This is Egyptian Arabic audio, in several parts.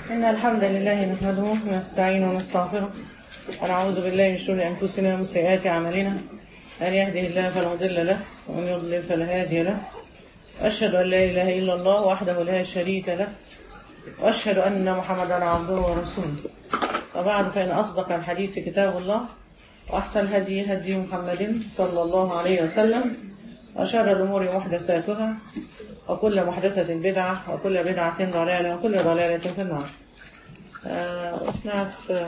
إن الحمد لله نحمده ونستعينه ونستغفره ونعوذ بالله من شرور أنفسنا ومن سيئات أعمالنا من يهده الله فلا مضل له ومن يضلل فلا هادي له وأشهد أن لا إله إلا الله وحده لا شريك له وأشهد أن محمدا عبده ورسوله وبعد فإن أصدق الحديث كتاب الله وأحسن الهدي هدي محمد صلى الله عليه وسلم وشر الأمور محدثاتها وكل محدثة بدعة وكل بدعة ضلالة وكل ضلالة في النار آه، احنا في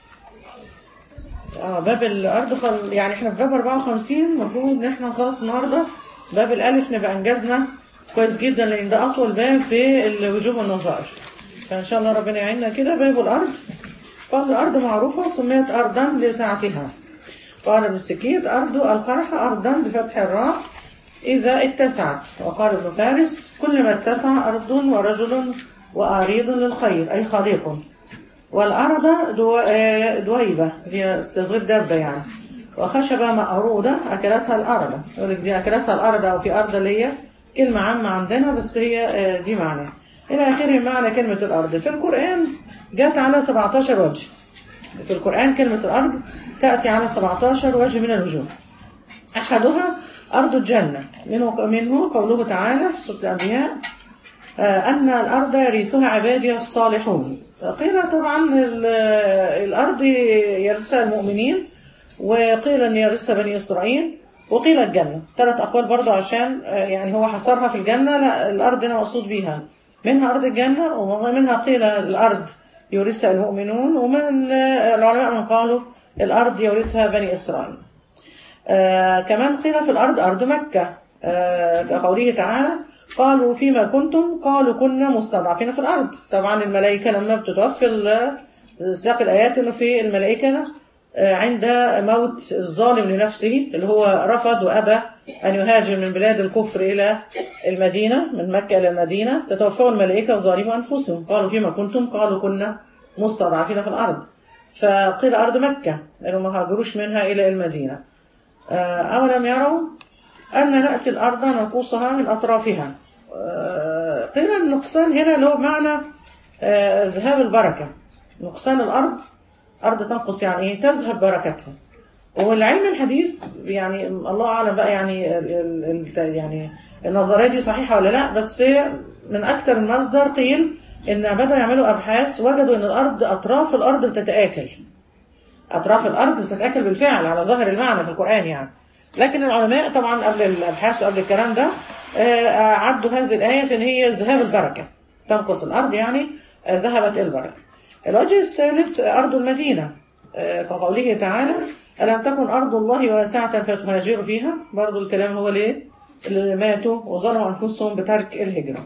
اه باب الأرض خل... يعني احنا في باب 54 المفروض ان احنا نخلص النهارده باب الألف نبقى أنجزنا كويس جدا لأن ده أطول باب في الوجوب والنظائر فإن شاء الله ربنا يعيننا كده باب الأرض قال الأرض معروفة سميت أرضا لسعتها قال ابن السكيت أرض القرح أرضا بفتح الراء إذا اتسعت وقال ابن فارس كل ما اتسع أرض ورجل وأريض للخير أي خليق والأرض دو... آه، دويبة هي تصغير دابة يعني وخشبة مأرودة أكلتها الأرض يقول لك دي أكلتها الأرض أو في أرض اللي هي كلمة عامة عندنا بس هي آه، دي معنى إلى آخره معنى كلمة الأرض في القرآن جت على 17 وجه في القرآن كلمة الأرض تأتي على 17 وجه من الوجوه أحدها أرض الجنة منه, منه قوله تعالى في سورة الأنبياء آه، أن الأرض يرثها عبادي الصالحون قيل طبعا ال- الأرض يرثها المؤمنين وقيل أن يرثها بني إسرائيل وقيل الجنة ثلاث أقوال برضه عشان آه، يعني هو حصرها في الجنة لا الأرض هنا مقصود بيها منها أرض الجنة ومنها قيل الأرض يورثها المؤمنون ومن آه، العلماء من قالوا الأرض يورثها بني إسرائيل آه كمان قيل في الأرض أرض مكة آه كقوله تعالى قالوا فيما كنتم قالوا كنا مستضعفين في الأرض طبعا الملائكة لما بتتوفي ال- سياق الآيات إنه في الملائكة آه، عند موت الظالم لنفسه اللي هو رفض وأبى أن يهاجر من بلاد الكفر إلى المدينة من مكة إلى المدينة تتوفوا الملائكة وظالموا أنفسهم قالوا فيما كنتم قالوا كنا مستضعفين في الأرض فقيل أرض مكة لأنهم ما هاجروش منها إلى المدينة آه، أولم يروا أن نأتي الأرض ننقصها من أطرافها آه، قيل النقصان هنا له معنى آه، ذهاب البركة نقصان الأرض أرض تنقص يعني إيه تذهب بركتها والعلم الحديث يعني الله أعلم بقى يعني ال ال ال يعني النظرية دي صحيحة ولا لا بس من أكتر المصدر قيل إن بدأوا يعملوا أبحاث وجدوا إن الأرض أطراف الأرض بتتآكل أطراف الأرض بتتأكل بالفعل على ظاهر المعنى في القرآن يعني لكن العلماء طبعا قبل الأبحاث وقبل الكلام ده آه، عدوا هذه الآية في إن هي ذهاب البركة تنقص الأرض يعني آه، ذهبت البركة الوجه الثالث آه، أرض المدينة آه، كقوله تعالى ألم تكن أرض الله واسعة فتهاجروا فيها برضو الكلام هو ليه اللي ماتوا وظلموا أنفسهم بترك الهجرة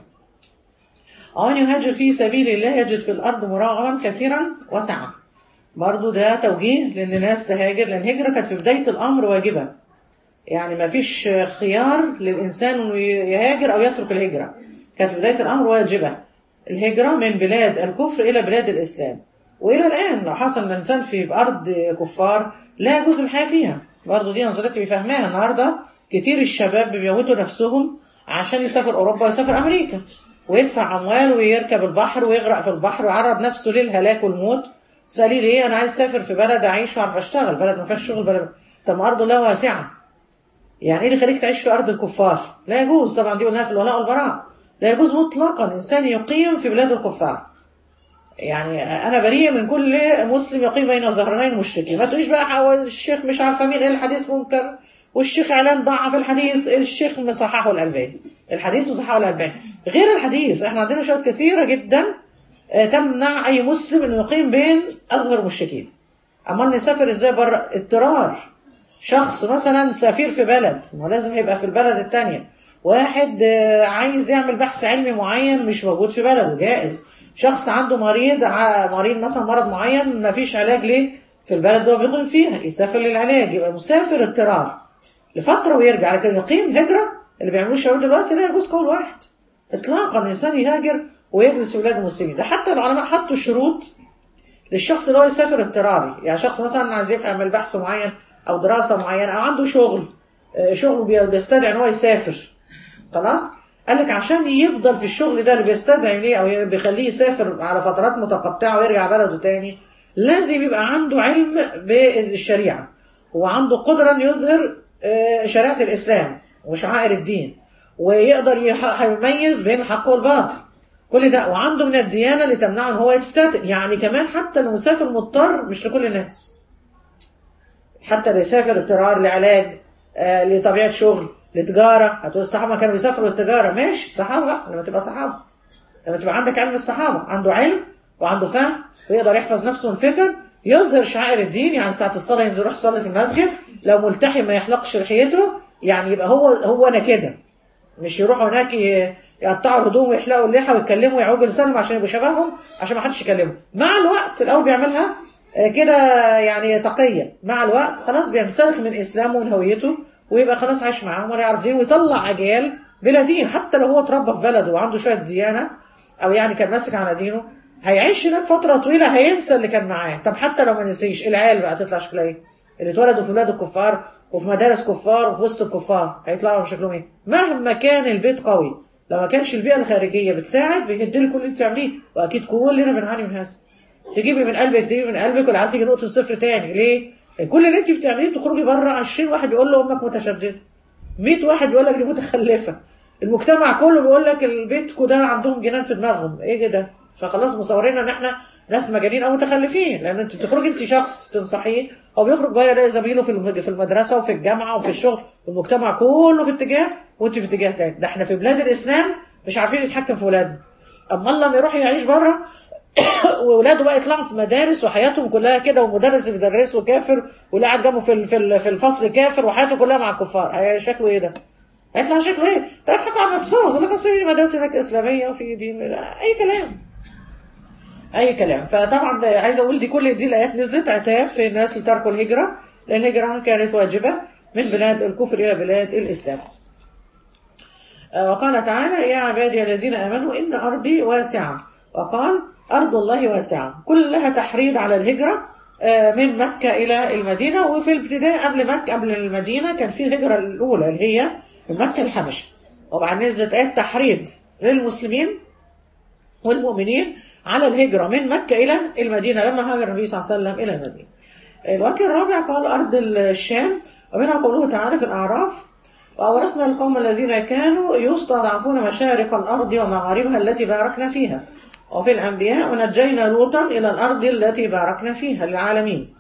ومن يهاجر في سبيل الله يجد في الأرض مراغما كثيرا وسعة برضو ده توجيه لأن الناس تهاجر لأن الهجرة كانت في بداية الأمر واجبة يعني ما فيش خيار للإنسان إنه يهاجر أو يترك الهجرة كانت في بداية الأمر واجبة الهجرة من بلاد الكفر إلى بلاد الإسلام وإلى الآن لو حصل الإنسان في أرض كفار لا يجوز الحياة فيها برضو دي نظرتي بفهمها النهاردة كتير الشباب بيموتوا نفسهم عشان يسافر أوروبا ويسافر أمريكا ويدفع أموال ويركب البحر ويغرق في البحر ويعرض نفسه للهلاك والموت سألي ليه أنا عايز أسافر في بلد أعيش وأعرف أشتغل بلد ما فيهاش شغل بلد طب ما أرض الله واسعة يعني ايه اللي يخليك تعيش في ارض الكفار لا يجوز طبعا دي قلناها في الولاء والبراء لا يجوز مطلقا انسان يقيم في بلاد الكفار يعني انا بريء من كل مسلم يقيم بين ظهرانين المشركين ما تقوليش بقى حو- الشيخ مش عارفه مين ايه الحديث منكر والشيخ اعلان ضعف الحديث الشيخ مصححه الالباني الحديث مصححه الالباني غير الحديث احنا عندنا شهود كثيره جدا آه، تمنع اي مسلم انه يقيم بين اظهر المشركين اما نسافر ازاي بره اضطرار شخص مثلا سفير في بلد ما لازم يبقى في البلد التانية واحد آه، عايز يعمل بحث علمي معين مش موجود في بلده جائز شخص عنده مريض ع- مريض مثلا مرض معين ما فيش علاج ليه في البلد اللي هو بيقيم فيها يسافر للعلاج يبقى مسافر اضطرار لفترة ويرجع لكن يقيم هجرة اللي بيعملوه الشباب دلوقتي لا يجوز قول واحد اطلاقا الانسان يهاجر ويجلس في بلاد المسلمين ده حتى العلماء حطوا شروط للشخص اللي هو يسافر اضطراري يعني شخص مثلا عايز يعمل بحث معين او دراسه معينه او عنده شغل آه، شغله بي- بيستدعي ان هو يسافر خلاص قال لك عشان يفضل في الشغل ده اللي بيستدعي ليه او بيخليه يسافر على فترات متقطعه ويرجع بلده تاني لازم يبقى عنده علم بالشريعه وعنده قدره انه يظهر آه، شريعه الاسلام وشعائر الدين ويقدر يح- يميز بين الحق والباطل كل ده وعنده من الديانه اللي تمنعه ان هو يفتتن يعني كمان حتى المسافر مضطر مش لكل الناس حتى اللي يسافر اضطرار لعلاج آه، لطبيعه شغل لتجاره هتقول الصحابه كانوا بيسافروا للتجاره ماشي الصحابه بقى لما تبقى صحابه لما تبقى عندك علم الصحابه عنده علم وعنده فهم ويقدر يحفظ نفسه من فتن يظهر شعائر الدين يعني ساعه الصلاه ينزل يروح يصلي في المسجد لو ملتحي ما يحلقش لحيته يعني يبقى هو هو انا كده مش يروحوا هناك ي- يقطعوا الهدوم ويحلقوا اللحى ويتكلموا ويعوجوا لسانهم عشان يبقوا شبههم عشان ما حدش يكلمهم مع الوقت الاول بيعملها آه، كده يعني تقية مع الوقت خلاص بينسلخ من اسلامه ومن هويته ويبقى خلاص عايش معاهم ولا يعرف دين ويطلع اجيال بلا دين حتى لو هو اتربى في بلده وعنده شويه ديانه او يعني كان ماسك على دينه هيعيش هناك فتره طويله هينسى اللي كان معاه طب حتى لو ما نسيش العيال بقى تطلع شكلها ايه اللي اتولدوا في بلاد الكفار وفي مدارس كفار وفي وسط الكفار هيطلعوا شكلهم ايه مهما كان البيت قوي لو ما كانش البيئه الخارجيه بتساعد بيهدلك كل اللي بتعمليه واكيد كلنا بنعاني من هذا تجيبي من قلبك تجيبي من قلبك والعيال تيجي نقطه الصفر تاني ليه؟ كل اللي انت بتعمليه تخرجي بره 20 واحد يقول له امك متشدده 100 واحد يقول لك دي متخلفه المجتمع كله بيقول لك البيت ده عندهم جنان في دماغهم ايه كده فخلاص مصورين ان احنا ناس مجانين او متخلفين لان انت بتخرجي انت شخص تنصحيه هو بيخرج بقى يلاقي زميله في الم- في المدرسه وفي الجامعه وفي الشغل والمجتمع كله في اتجاه وانت في اتجاه تاني ده احنا في بلاد الاسلام مش عارفين نتحكم في ولادنا اما لما يروح يعيش بره واولاده بقى يطلعوا في مدارس وحياتهم كلها كده ومدرس بيدرسه كافر واللي قاعد جنبه في ال- في ال- في الفصل كافر وحياته كلها مع الكفار هي شكله ايه ده؟ هيطلع شكله ايه؟ ده يضحكوا على نفسهم يقول لك اصل في مدارس هناك اسلاميه وفي دين لا، اي كلام اي كلام فطبعا ده عايزه اقول دي كل دي الايات نزلت عتاب في الناس اللي تركوا الهجره لان الهجره كانت واجبه من بلاد الكفر الى بلاد الاسلام آه، وقال تعالى يا عبادي الذين امنوا ان ارضي واسعه وقال ارض الله واسعه كلها تحريض على الهجره آه، من مكه الى المدينه وفي الابتداء قبل مكه قبل المدينه كان في الهجره الاولى اللي هي من مكه للحبشه وبعدين نزلت ايات تحريض للمسلمين والمؤمنين على الهجرة من مكة إلى المدينة لما هاجر النبي صلى الله عليه وسلم إلى المدينة الوجه الرابع قال أرض الشام ومنها قوله تعالى في الأعراف وأورثنا القوم الذين كانوا يستضعفون مشارق الأرض ومغاربها التي باركنا فيها وفي الأنبياء ونجينا لوطا إلى الأرض التي باركنا فيها للعالمين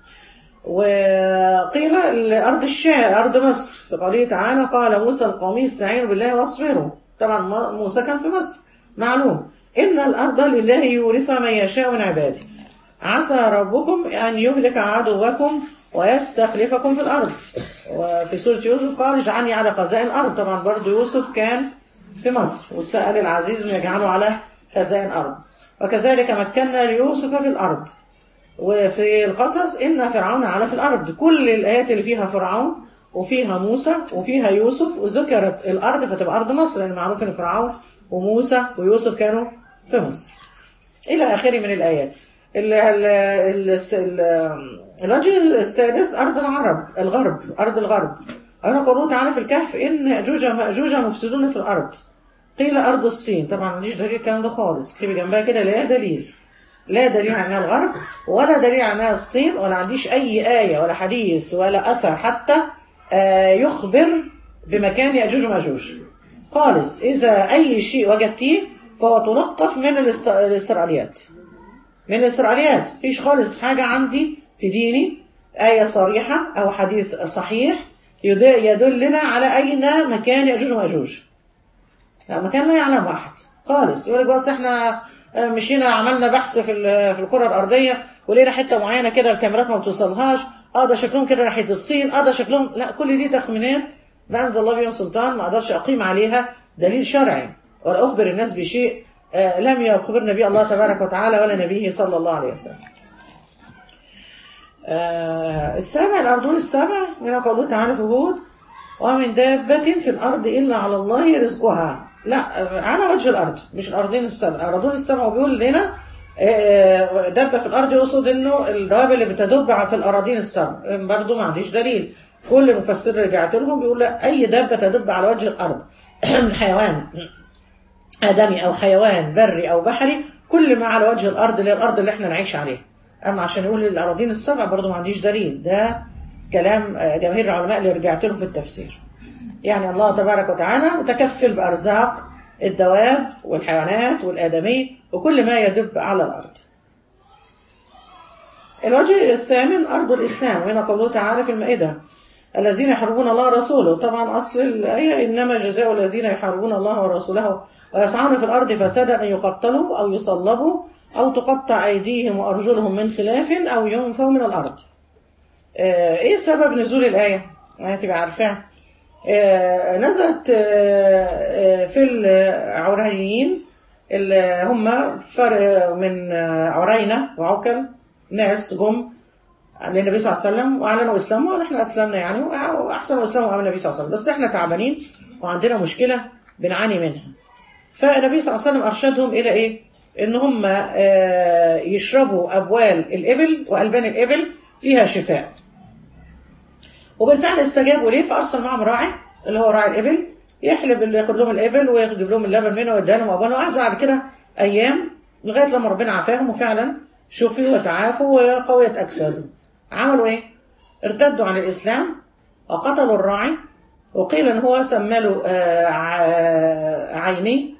وقيل الأرض الشام أرض مصر في قوله تعالى قال موسى القوم استعينوا بالله واصبروا طبعا موسى كان في مصر معلوم إن الأرض لله يورثها من يشاء من عباده عسى ربكم أن يهلك عدوكم ويستخلفكم في الأرض وفي سورة يوسف قال اجعلني على خزائن الأرض طبعا برضو يوسف كان في مصر وسأل العزيز أن يجعله على خزائن الأرض وكذلك مكنا ليوسف في الأرض وفي القصص إن فرعون على في الأرض كل الآيات اللي فيها فرعون وفيها موسى وفيها يوسف وذكرت الأرض فتبقى أرض مصر لأن معروف إن فرعون وموسى ويوسف كانوا في مصر إلى آخره من الآيات ال ال ال ال الوجه السادس أرض العرب الغرب أرض الغرب أنا قوله تعالى في الكهف إن يأجوج ومأجوج مفسدون في الأرض قيل أرض الصين طبعا ماليش دليل الكلام ده خالص اكتبي جنبها كده لا دليل لا دليل عنها الغرب ولا دليل عنها الصين ولا عنديش أي آية ولا حديث ولا أثر حتى آه يخبر بمكان يأجوج ومأجوج خالص إذا أي شيء وجدتيه فهو تلقف من الاست- الإسرائيليات من الإسرائيليات فيش خالص حاجة عندي في ديني آية صريحة أو حديث صحيح يد- يدلنا على أين مكان يأجوج ومأجوج لا مكان لا يعلم أحد خالص يقول لك بس احنا آه، مشينا عملنا بحث في ال- في الكرة الأرضية ولقينا حتة معينة كده الكاميرات ما بتوصلهاش اه ده شكلهم كده ناحية الصين اه ده شكلهم لا كل دي تخمينات ما أنزل الله بها سلطان ما أقدرش أقيم عليها دليل شرعي ولا أخبر الناس بشيء آه، لم يخبرنا به الله تبارك وتعالى ولا نبيه صلى الله عليه وسلم آه، السابع الأرضون السبع من قوله تعالى في هود ومن دابة في الأرض إلا على الله رزقها لا آه، على وجه الأرض مش الأرضين السبع الأرضون السبع بيقول لنا آه، دابة في الأرض يقصد إنه الدواب اللي بتدب في الأراضين السبع برضه ما عنديش دليل كل مفسر رجعت لهم بيقول لا أي دابة تدب على وجه الأرض من حيوان آدمي أو حيوان بري أو بحري كل ما على وجه الأرض اللي هي الأرض اللي احنا نعيش عليها أما عشان يقول الأراضين السبع برضه ما عنديش دليل ده كلام آه، جماهير العلماء اللي رجعت لهم في التفسير يعني الله تبارك وتعالى متكفل بأرزاق الدواب والحيوانات والآدمي وكل ما يدب على الأرض الوجه الثامن أرض الإسلام وهنا قوله تعالى في المائدة الذين يحاربون الله ورسوله طبعا أصل الآية إنما جزاء الذين يحاربون الله ورسوله ويسعون في الأرض فسادا أن يقتلوا أو يصلبوا أو تقطع أيديهم وأرجلهم من خلاف أو ينفوا من الأرض آه، إيه سبب نزول الآية؟ يعني تبقى عارفاها آه، نزلت آه، آه، في العريين اللي هم فرق من آه، عرينة وعكل ناس جم للنبي صلى الله عليه وسلم واعلنوا اسلامهم ونحن اسلمنا يعني واحسنوا اسلامهم امام النبي صلى الله عليه وسلم بس احنا تعبانين وعندنا مشكله بنعاني منها فالنبي صلى الله عليه وسلم ارشدهم الى ايه؟ ان هم آه، يشربوا ابوال الابل والبان الابل فيها شفاء وبالفعل استجابوا ليه فارسل معهم راعي اللي هو راعي الابل يحلب اللي ياخد لهم الابل ويجيب لهم اللبن منه ويديها لهم ابوالهم وقعدوا بعد كده ايام لغايه لما ربنا عافاهم وفعلا شفيوا وتعافوا وقويت اجسادهم عملوا ايه؟ ارتدوا عن الاسلام وقتلوا الراعي وقيل ان هو سمى له آه، ع- عيني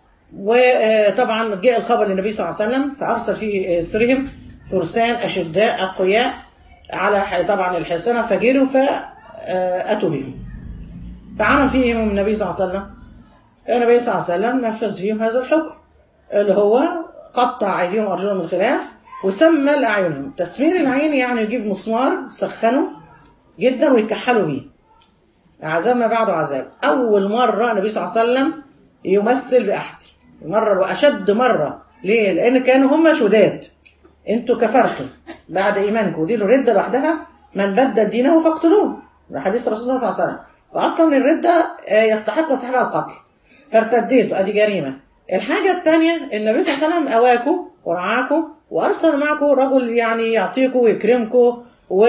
وطبعا جاء الخبر للنبي صلى الله عليه وسلم فارسل في اسرهم فرسان اشداء اقوياء على ح- طبعا الحصنه فجروا فاتوا بهم فعمل فيهم النبي صلى الله عليه وسلم النبي صلى الله عليه وسلم نفذ فيهم هذا الحكم اللي هو قطع ايديهم وارجلهم من خلاف وسمى الاعينهم تسمير العين يعني يجيب مسمار سخنه جدا ويكحلوا بيه عذاب ما بعده عذاب اول مره النبي صلى الله عليه وسلم يمثل باحد مره واشد مره ليه لان كانوا هم شداد انتوا كفرتوا بعد ايمانكم دي الرده لوحدها من بدل دينه فاقتلوه ده حديث رسول الله صلى الله عليه وسلم فاصلا الرده آه، يستحق صاحبها القتل فارتديتوا ادي جريمه الحاجه الثانيه النبي صلى الله عليه وسلم اواكم ورعاكم وارسل معكم رجل يعني يعطيكم ويكرمكم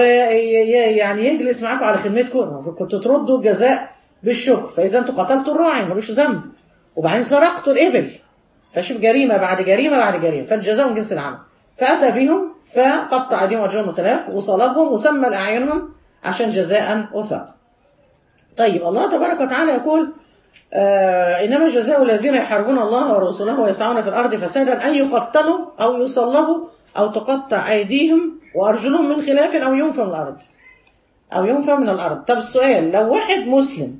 ويعني يجلس معاكم على خدمتكم كنتوا تردوا الجزاء بالشكر فاذا انتوا قتلتوا الراعي ملوش ذنب وبعدين سرقتوا الابل فشوف جريمه بعد جريمه بعد جريمه فالجزاء من جنس العمل فاتى بهم فقطع ايديهم وارجلهم من خلاف وصلبهم وسمى لاعينهم عشان جزاء وفاق طيب الله تبارك وتعالى يقول آه إنما جزاء الذين يحاربون الله ورسوله ويسعون في الأرض فسادا أن يقتلوا أو يصلبوا أو تقطع أيديهم وأرجلهم من خلاف أو ينفى من الأرض أو ينفى من الأرض طب السؤال لو واحد مسلم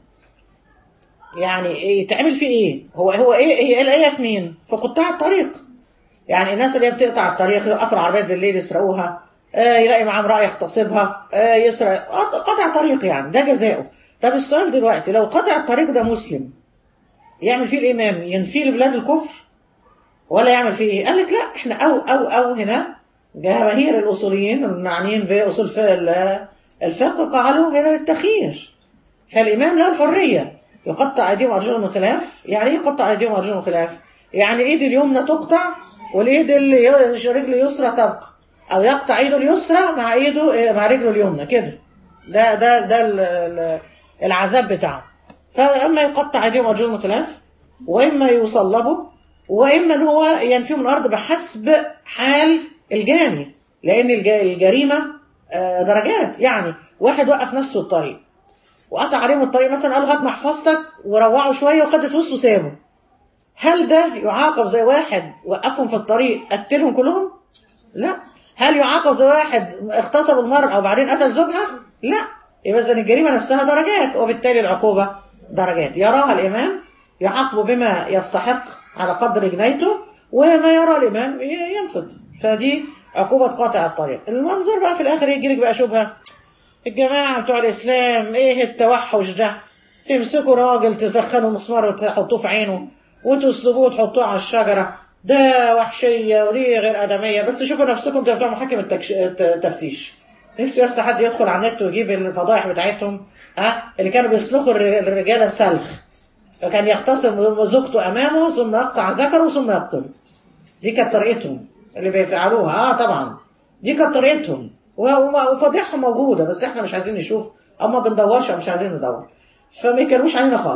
يعني يتعمل فيه إيه هو هو إيه هي الآية في مين في قطاع الطريق يعني الناس اللي هي بتقطع الطريق يوقفوا العربيات بالليل يسرقوها آه يلاقي معاه امرأة يغتصبها آه يسرق قط- قطع طريق يعني ده جزاؤه طب السؤال دلوقتي لو قطع الطريق ده مسلم يعمل فيه الإمام ينفيه لبلاد الكفر ولا يعمل فيه إيه؟ قال لك لا إحنا أو أو أو هنا جماهير الأصوليين المعنيين بأصول ف- ال- الفقه قالوا هنا للتخيير فالإمام له الحرية يقطع أيديهم وأرجلهم من خلاف يعني إيه يقطع أيديهم وأرجلهم من خلاف يعني الإيد اليمنى تقطع والإيد اللي رجل اليسرى تبقى أو يقطع إيده اليسرى مع إيده مع رجله اليمنى كده ده ده ده ال- ال- العذاب بتاعه فاما يقطع ايديهم وارجلهم من خلاف واما يصلبوا واما ان هو ينفيه من الارض بحسب حال الجاني لان الج- الجريمه آه، درجات يعني واحد وقف نفسه الطريق وقطع عليهم الطريق مثلا قال له هات محفظتك وروعوا شويه وخد الفلوس وسابه هل ده يعاقب زي واحد وقفهم في الطريق قتلهم كلهم؟ لا هل يعاقب زي واحد اغتصب المرأة وبعدين قتل زوجها؟ لا يبقى إذا الجريمة نفسها درجات وبالتالي العقوبة درجات يراها الإمام يعاقبه بما يستحق على قدر جنايته وما يرى الإمام ي- ينفذ فدي عقوبة قاطع الطريق المنظر بقى في الآخر يجي لك بقى شبهة الجماعة بتوع الإسلام إيه التوحش ده تمسكوا راجل تسخنوا مسمار وتحطوه في عينه وتسلبوه وتحطوه على الشجرة ده وحشية ودي غير آدمية بس شوفوا نفسكم انتوا بتوع محاكم التكش... التفتيش نفسي بس حد يدخل على النت ويجيب الفضائح بتاعتهم ها اللي كانوا بيسلخوا الر- الرجالة سلخ فكان يغتصب زوجته أمامه ثم يقطع ذكره ثم يقتله دي كانت طريقتهم اللي بيفعلوها اه طبعا دي كانت طريقتهم و- وما- وفضيحهم موجوده بس احنا مش عايزين نشوف او ما بندورش او مش عايزين ندور فما يكلموش علينا خالص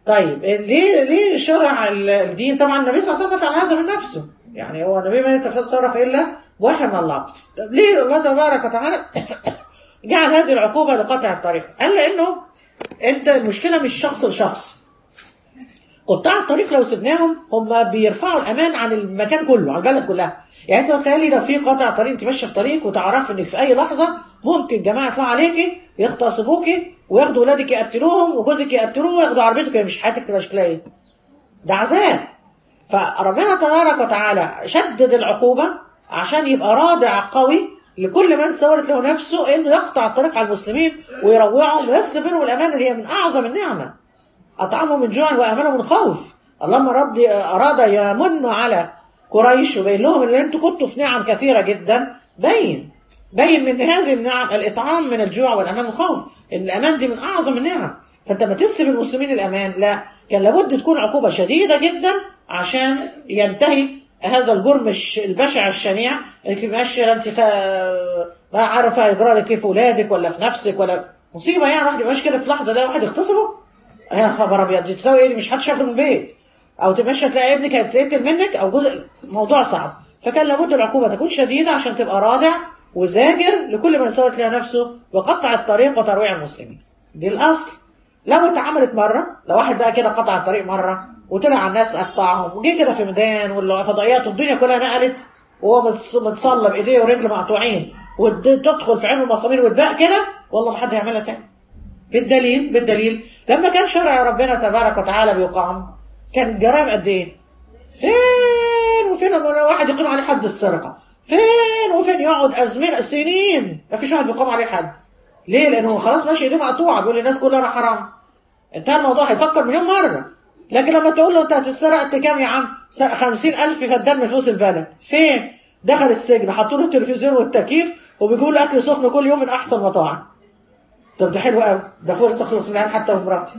طيب ليه ليه شرع ال- الدين طبعا النبي صلى الله عليه وسلم فعل هذا من نفسه يعني هو النبي ما يتصرف الا بوحي من الله طب ليه الله تبارك وتعالى جعل هذه العقوبه لقطع الطريق قال لانه انت المشكله مش شخص لشخص قطاع الطريق لو سبناهم هم بيرفعوا الامان عن المكان كله عن البلد كلها يعني انت تخيلي لو في قاطع طريق انت ماشيه في طريق وتعرفي انك في اي لحظه ممكن جماعه يطلعوا عليكي يغتصبوكي وياخدوا ولادك يقتلوهم وجوزك يقتلوه وياخدوا عربيتك مش حياتك تبقى شكلها ايه ده عذاب فربنا تبارك وتعالى شدد العقوبه عشان يبقى رادع قوي لكل من سولت له نفسه انه يقطع الطريق على المسلمين ويروعهم ويسلب منهم الامان اللي هي من اعظم النعمه أطعمهم من جوع وأمنهم من خوف اللهم رد أراد يمن على قريش وبين لهم ان انتوا كنتوا في نعم كثيرة جدا بين بين من هذه النعم الإطعام من الجوع والأمان والخوف إن الأمان دي من أعظم النعم فأنت ما تسلب المسلمين الأمان لا كان لابد تكون عقوبة شديدة جدا عشان ينتهي هذا الجرم الش- البشع الشنيع انك ماشيه لا انت خا- ما عارفه يجرى لك ايه في ولادك ولا في نفسك ولا مصيبه يعني واحد يبقاش كده في لحظه ده واحد يغتصبه يا خبر ابيض دي تساوي ايه دي مش حد شايفه من البيت او تمشي تلاقي ابنك هيتقتل منك او جزء موضوع صعب فكان لابد العقوبه تكون شديده عشان تبقى رادع وزاجر لكل من سوت لها نفسه وقطع الطريق وترويع المسلمين دي الاصل لو اتعملت مره لو واحد بقى كده قطع الطريق مره وطلع على الناس قطعهم وجه كده في ميدان والفضائيات والدنيا كلها نقلت وهو متص- متصلب ايديه ورجله مقطوعين وتدخل في عين المسامير وتباع كده والله ما حد هيعملها تاني بالدليل بالدليل لما كان شرع ربنا تبارك وتعالى بيقام كان الجرائم قد ايه؟ فين وفين لما واحد يقيم عليه حد السرقه؟ فين وفين يقعد ازمنه سنين ما فيش واحد بيقام عليه حد ليه؟ لانه خلاص ماشي ايديه مقطوعه بيقول للناس كلها حرام انتهى الموضوع هيفكر مليون مره لكن لما تقول له انت هتسرقت كام يا عم؟ سرق 50000 فدان من فلوس البلد فين؟ دخل السجن حطوا له التلفزيون والتكييف وبيجيبوا له اكل سخن كل يوم من احسن مطاعم طب ده حلو قوي ده فوق استخلص من العين حتى ومراتي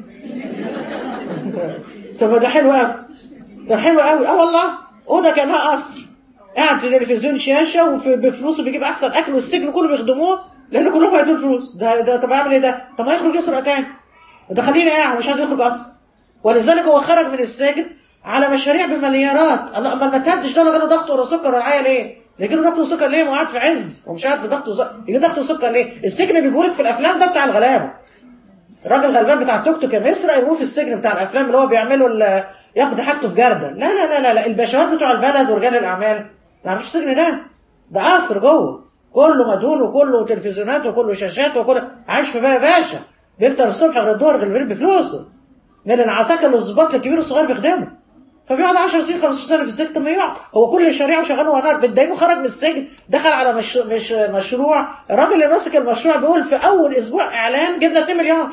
طب ما ده حلو قوي ده حلو قوي اه والله اوضه كان لها قصر قاعد في تلفزيون شاشه وفي بفلوسه بيجيب احسن اكل والسجن كله بيخدموه لان كلهم هيدوا فلوس ده ده طب اعمل ايه ده؟ طب ما يخرج يسرق تاني ده خليني قاعد مش عايز يخرج اصلا ولذلك هو خرج من السجن على مشاريع بمليارات الله امال ما تهدش ده جاله ضغط ولا سكر ولا حاجه ليه؟ يجي له ضغط وسكر ليه؟ ما هو قاعد في عز ومش قاعد في ضغط وسكر يجي ضغط وسكر ليه؟ السجن بيجولك في الافلام ده بتاع الغلابه الراجل غلبان بتاع التوك توك لما يسرق يموت في السجن بتاع الافلام اللي هو بيعمله ال- يقضي حاجته في جردل لا لا لا لا, لا. الباشوات بتوع البلد ورجال الاعمال ما يعرفوش السجن ده ده قصر جوه كله مدهون وكله تلفزيونات وكله شاشات وكله عايش في بقى باشا بيفطر الصبح غير الظهر غير بفلوسه من العساكر للظباط الكبير والصغير بيخدمه فبيقعد 10 سنين 15 سنه في السجن طب ما يقعد هو كل شريعه شغال ونار بتدينه خرج من السجن دخل على مش مش مشروع الراجل اللي ماسك المشروع بيقول في اول اسبوع اعلان جبنا 2 مليار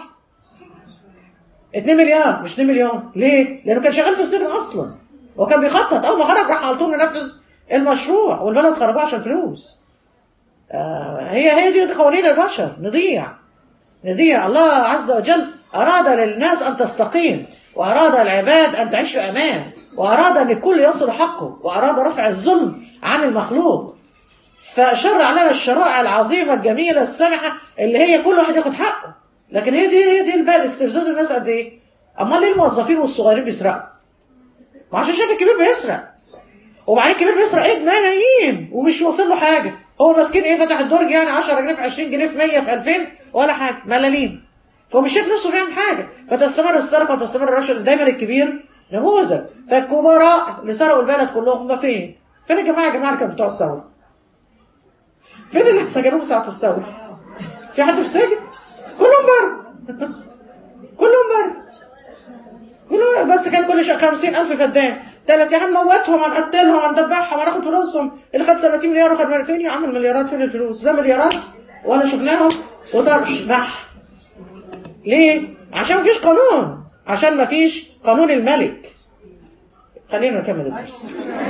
2 مليار مش 2 مليون ليه؟ لانه كان شغال في السجن اصلا وكان بيخطط اول ما خرج راح على طول ننفذ المشروع والبلد خربوه عشان فلوس آه هي هي دي قوانين البشر نضيع نضيع الله عز وجل أراد للناس أن تستقيم وأراد العباد أن تعيش في أمان وأراد أن الكل يصل حقه وأراد رفع الظلم عن المخلوق فشرع لنا الشرائع العظيمة الجميلة السمحة اللي هي كل واحد ياخد حقه لكن هي دي هي دي البال استفزاز الناس قد ايه؟ امال ليه الموظفين والصغيرين بيسرقوا؟ ما عشان شايف الكبير بيسرق وبعدين الكبير بيسرق ايه بملايين ومش واصل له حاجه هو ماسكين ايه فتح الدرج يعني 10 جنيه في 20 جنيه في 100 في 2000 ولا حاجه ملاليم فهو مش شايف نفسه بيعمل حاجه فتستمر السرقه وتستمر الرشوه دايما الكبير نموذج فالكبراء اللي سرقوا البلد كلهم هم فين؟ فين يا جماعه يا جماعه اللي كانوا بتوع الثوره؟ فين اللي سجنوهم ساعه الثوره؟ في حد في السجن؟ كلهم بره كلهم بره كله بس كان كل شيء 50000 فدان تلات يا عم موتهم هنقتلهم هندبحهم هناخد فلوسهم اللي خد 30 مليار وخد مليار. فين يا عم المليارات فين الفلوس ده مليارات ولا شفناهم وطرش بح ليه عشان مفيش قانون عشان مفيش قانون الملك خلينا نكمل الدرس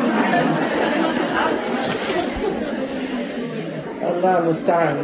الله المستعان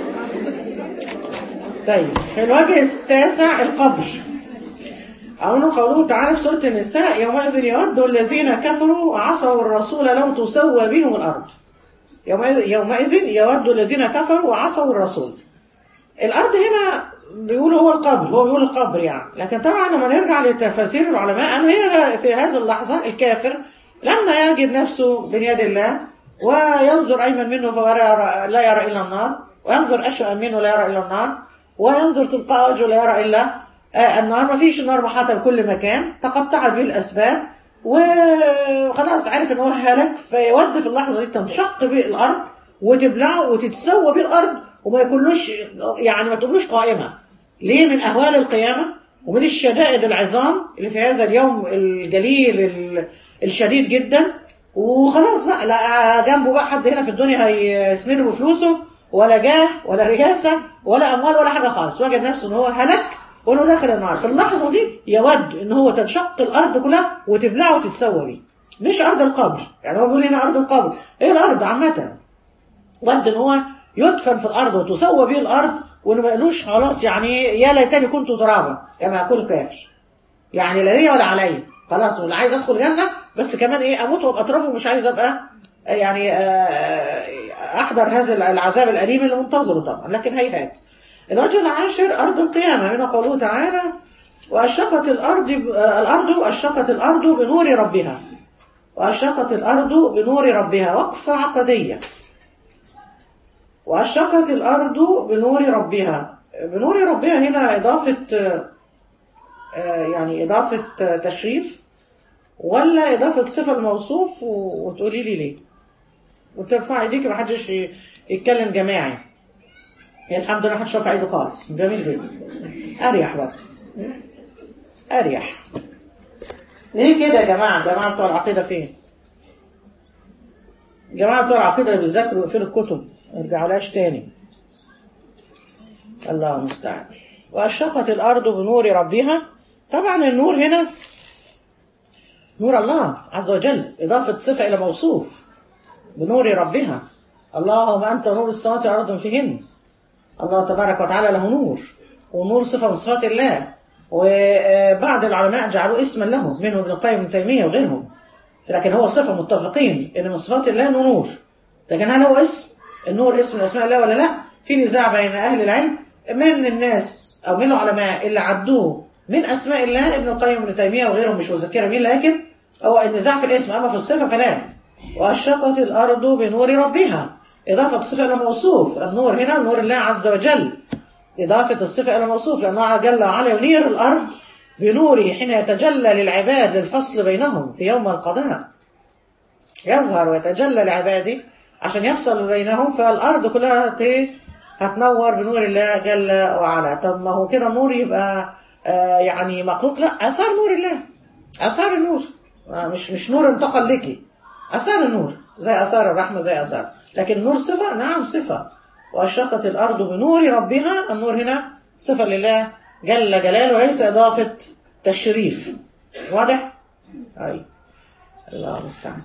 طيب في الوجه التاسع القبر أو قوله تعالى في سورة النساء يومئذ يود الذين كفروا وعصوا الرسول لو تسوى بهم الأرض يومئذ, يومئذ يود الذين كفروا وعصوا الرسول الأرض هنا بيقولوا هو القبر هو بيقول القبر يعني لكن طبعا لما نرجع لتفاسير العلماء أنه هي في هذه اللحظة الكافر لما يجد نفسه بين يد الله وينظر أيمن منه فلا يرى, لا يرى إلا النار وينظر أشأم منه لا يرى إلا النار وينظر تلقاء وجهه لا يرى إلا آه، النار ما فيش النار محاطة بكل مكان تقطعت به الأسباب وخلاص عارف ان هو هلك فيود في اللحظه دي تنشق به الارض وتبلعه وتتسوى به الارض وما يكونلوش يعني ما تقولوش قائمه ليه من اهوال القيامه ومن الشدائد العظام اللي في هذا اليوم الجليل ال- الشديد جدا وخلاص بقى لا جنبه بقى حد هنا في الدنيا هيسنده بفلوسه ولا جاه ولا رئاسه ولا اموال ولا حاجه خالص وجد نفسه ان هو هلك وانه داخل النار في اللحظه دي يود ان هو تنشق الارض كلها وتبلعه وتتسوى بيه مش ارض القبر يعني هو بيقول هنا ارض القبر ايه الارض عامه ود ان هو يدفن في الارض وتسوى به الارض وانه ما يقولوش خلاص يعني يا ليتني كنت ترابا كما يقول كافر يعني لا ليا ولا عليا خلاص واللي عايز ادخل جنه بس كمان ايه اموت وابقى تراب ومش عايز ابقى يعني آه، احضر هذا العذاب الاليم اللي منتظره طبعا لكن هيهات الوجه العاشر ارض القيامه هنا قوله تعالى واشرقت الارض آه، الارض اشرقت الارض بنور ربها واشرقت الارض بنور ربها وقفه عقديه وأشرقت الأرض بنور ربها بنور ربها هنا إضافة آه، يعني إضافة آه، تشريف ولا إضافة صفة الموصوف و- وتقولي لي ليه وترفع ايديك محدش ي- يتكلم جماعي الحمد لله محدش رافع ايده خالص جميل جدا أريح بقى أريح ليه كده يا جماعة الجماعة بتوع العقيدة فين؟ الجماعة بتوع العقيدة اللي بيذاكروا ويقفلوا الكتب ما يرجعولهاش تاني الله المستعان وأشرقت الأرض بنور ربها طبعا النور هنا نور الله عز وجل إضافة صفة إلى موصوف بنور ربها اللهم أنت نور السماوات والأرض فيهن الله تبارك وتعالى له نور ونور صفة من صفات الله وبعض العلماء جعلوا اسما له منهم ابن القيم ابن تيمية وغيرهم لكن هو صفة متفقين إن من صفات الله إنه نور لكن هل هو اسم النور اسم من أسماء الله ولا لا في نزاع بين أهل العلم من الناس أو من العلماء اللي عدوه من أسماء الله ابن القيم ابن تيمية وغيرهم مش مذكرة مين لكن هو النزاع في الاسم أما في الصفة فلا وأشرقت الأرض بنور ربها إضافة الصفة إلى موصوف النور هنا نور الله عز وجل إضافة الصفة إلى موصوف لأن الله جل وعلا ينير الأرض بنوره حين يتجلى للعباد للفصل بينهم في يوم القضاء يظهر ويتجلى لعباده عشان يفصل بينهم فالأرض كلها هت- هتنور بنور الله جل وعلا طب ما هو كده النور يبقى آه يعني مخلوق لا أثار نور الله أثار النور آه مش مش نور انتقل لك أثار النور زي أثار الرحمة زي أثار لكن النور صفة نعم صفة وأشرقت الأرض بنور ربها النور هنا صفة لله جل جلاله وليس إضافة تشريف واضح؟ أي الله المستعان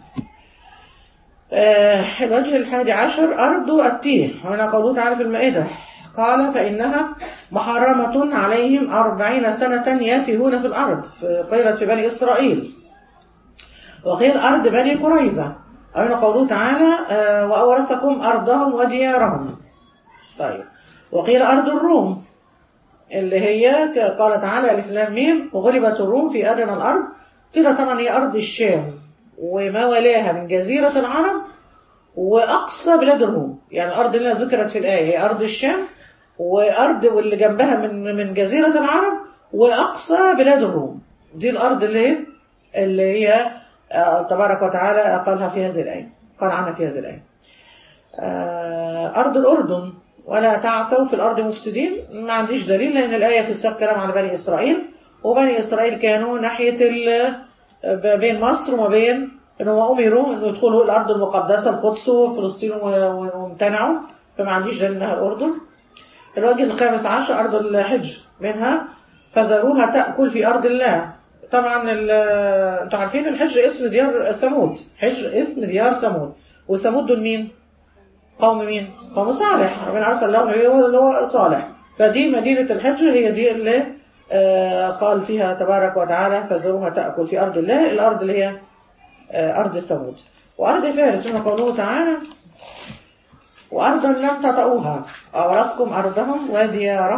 آه الوجه الحادي عشر أرض التيه هنا قوله تعالى في المائدة قال فإنها محرمة عليهم أربعين سنة يتيهون في الأرض في- قيلت في بني إسرائيل وقيل أرض بني قريظة هنا قوله تعالى آه وأورثكم أرضهم وديارهم طيب وقيل أرض الروم اللي هي ك- قال تعالى ألف لام ميم وغلبت الروم في أدنى الأرض قيل طبعا هي أرض الشام وما ولاها من جزيرة العرب وأقصى بلاد الروم يعني الأرض اللي ذكرت في الآية هي أرض الشام وأرض واللي جنبها من من جزيرة العرب وأقصى بلاد الروم دي الأرض اللي هي اللي هي آه، تبارك وتعالى قالها في هذه الآية قال عنها في هذه الآية آه، أرض الأردن ولا تعثوا في الأرض مفسدين ما عنديش دليل لأن الآية في سياق كلام على بني إسرائيل وبني إسرائيل كانوا ناحية ال- ب- بين مصر وما بين إنهم أمروا إنه يدخلوا الأرض المقدسة القدس وفلسطين و- و- وامتنعوا فما عنديش دليل إنها الأردن الوجه الخامس عشر أرض الحج منها فذروها تأكل في أرض الله طبعا ال- انتوا عارفين الحج اسم ديار ثمود حج اسم ديار ثمود وثمود دول مين؟ قوم مين؟ قوم صالح ربنا أرسل لهم اللي هو صالح فدي مدينة الحجر هي دي اللي آه، قال فيها تبارك وتعالى فذروها تأكل في أرض الله الأرض اللي هي آه، أرض ثمود وأرض فارس من قوله تعالى وأرضا لم تطئوها أورثكم أرضهم وديارهم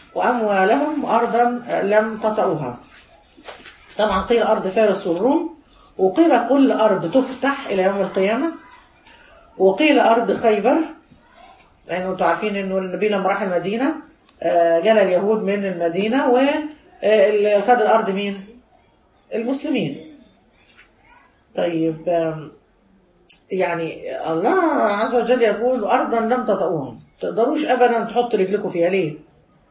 وأموالهم أرضا لم تطئوها طبعا قيل أرض فارس والروم وقيل كل أرض تفتح إلى يوم القيامة وقيل أرض خيبر لأنه أنتم عارفين أنه النبي لما راح المدينة آه، جال اليهود من المدينة وخد الأرض مين؟ المسلمين طيب آم، يعني الله عز وجل يقول أرضا لم تطئوهم تقدروش أبدا تحط رجلكم فيها ليه؟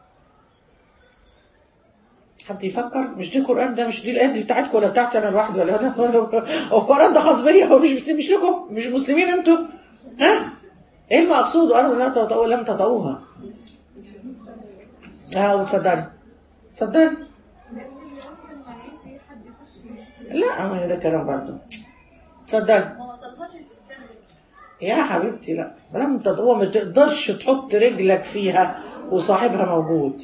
حد يفكر مش دي القرآن ده مش دي الآيات دي بتاعتكم ولا بتاعتي أنا لوحدي ولا أنا ولا هو القرآن ده خاص بيا هو مش مش لكم مش مسلمين أنتوا ها؟ إيه المقصود أرض لم تطئوها لم تطئوها اه اتفضلي اتفضلي لا ما هي ده كلام برضه اتفضلي ما وصلهاش الاسلام يا حبيبتي لا لم تطوع ما تقدرش تحط رجلك فيها وصاحبها موجود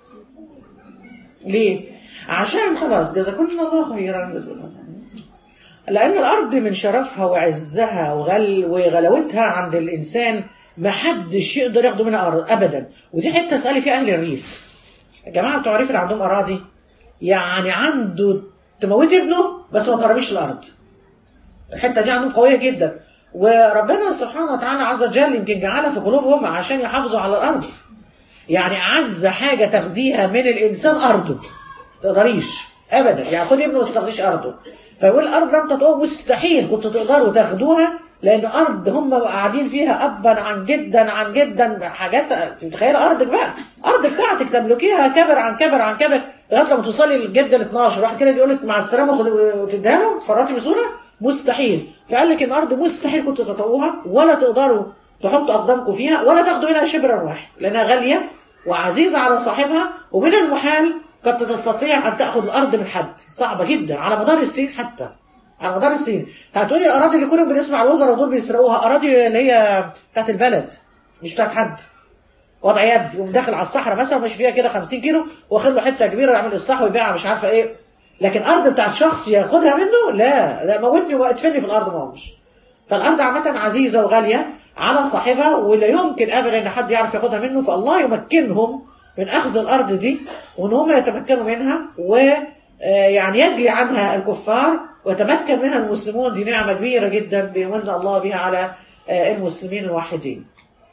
ليه عشان خلاص جزاكم الله خيرا جزاكم الله خيرا. لان الارض من شرفها وعزها وغل وغلاوتها عند الانسان ما حدش يقدر ياخده منها أرض ابدا ودي حته اسالي فيها اهل الريف يا جماعه بتوع الريف اللي عندهم اراضي يعني عنده تموت ابنه بس ما تقربيش الارض الحته دي عندهم قويه جدا وربنا سبحانه وتعالى عز وجل يمكن جعلها في قلوبهم عشان يحافظوا على الارض يعني اعز حاجه تاخديها من الانسان ارضه تقدريش ابدا يعني خدي ابنه ما تاخديش ارضه فيقول الارض لم تطوع مستحيل كنتوا تقدروا تاخدوها لان ارض هم قاعدين فيها ابا عن جدا عن جدا حاجات انت متخيله ارضك بقى ارض بتاعتك تملكيها كبر عن كبر عن كبر لغايه لما توصلي للجد ال 12 واحد كده يقول لك مع السلامه وخد- وتديها له فرطي بسهوله مستحيل فقال لك ان ارض مستحيل كنتوا تطوها ولا تقدروا تحطوا اقدامكم فيها ولا تاخدوا منها شبرا واحد لانها غاليه وعزيزه على صاحبها ومن المحال قد تستطيع ان تاخذ الارض من حد صعبه جدا على مدار السنين حتى على مدار السنين هتقولي الاراضي اللي كنا بنسمع الوزراء دول بيسرقوها اراضي اللي هي بتاعت البلد مش بتاعت حد وضع يد يقوم داخل على الصحراء مثلا ماشي فيها كده 50 كيلو واخد له حته كبيره يعمل اصلاح ويبيعها مش عارفه ايه لكن ارض بتاعت شخص ياخدها منه لا لا موتني وادفني في الارض ما هوش فالارض عامه عزيزه وغاليه على صاحبها ولا يمكن ابدا ان حد يعرف ياخدها منه فالله يمكنهم من اخذ الارض دي وان هم يتمكنوا منها و آه، يعني يجلي عنها الكفار ويتمكن منها المسلمون دي نعمه كبيره جدا بيمن الله بها على آه، المسلمين الواحدين.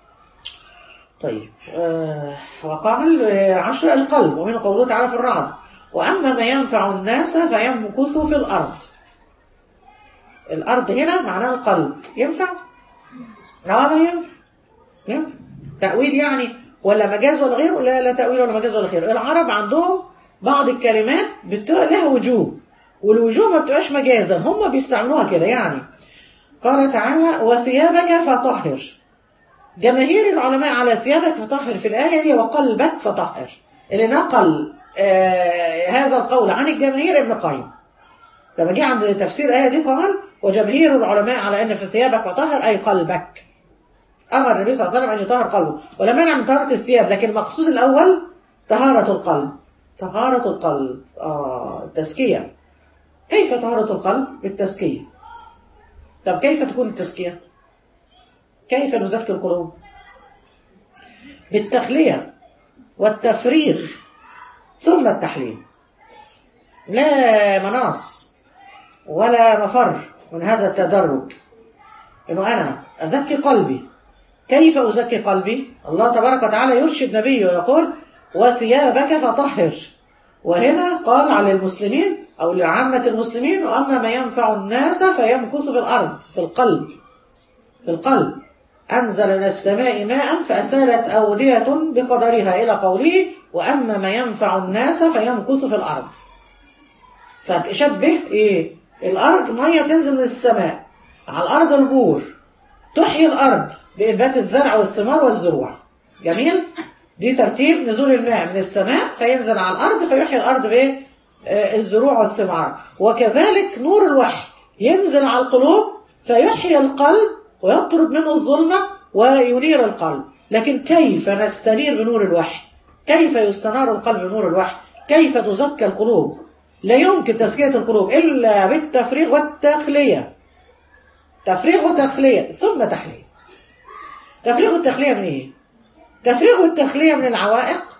طيب آه وقال آه، عشر القلب ومن قوله تعالى في الرعد وأما ما ينفع الناس فيمكث في الأرض الأرض هنا معناها القلب ينفع؟ اه لا ينفع ينفع تأويل يعني ولا مجاز ولا غيره لا لا تأويل ولا مجاز ولا غيره العرب عندهم بعض الكلمات بتبقى لها وجوه والوجوه ما بتبقاش مجازا هم بيستعملوها كده يعني قال تعالى وثيابك فطهر جماهير العلماء على ثيابك فطهر في الآية دي وقلبك فطهر اللي نقل آه هذا القول عن الجماهير ابن قيم لما جه عند تفسير الآية دي قال وجماهير العلماء على أن في ثيابك فطهر أي قلبك أمر النبي صلى الله عليه وسلم أن يطهر قلبه ولا منع من طهارة الثياب لكن المقصود الأول طهارة القلب طهارة القلب آه التزكية كيف طهارة القلب بالتزكية طب كيف تكون التزكية كيف نزكي القلوب بالتخلية والتفريغ ثم التحليل لا مناص ولا مفر من هذا التدرج انه انا ازكي قلبي كيف ازكي قلبي الله تبارك وتعالى يرشد نبيه ويقول وثيابك فطهر وهنا قال على المسلمين او لعامة المسلمين واما ما ينفع الناس فيمكث في الارض في القلب في القلب أنزل من السماء ماء فأسالت أودية بقدرها إلى قوله وأما ما ينفع الناس فيمكث في الأرض فشبه إيه الأرض مية تنزل من السماء على الأرض البور تحيي الأرض بإنبات الزرع والثمار والزروع جميل دي ترتيب نزول الماء من السماء فينزل على الأرض فيحيي الأرض بالزروع والثمار وكذلك نور الوحي ينزل على القلوب فيحيي القلب ويطرد منه الظلمة وينير القلب لكن كيف نستنير بنور الوحي كيف يستنار القلب بنور الوحي كيف تزكى القلوب لا يمكن تزكية القلوب إلا بالتفريغ والتخلية تفريغ وتخلية ثم تحلية تفريغ والتخلية من إيه؟ تفريغ والتخلية من العوائق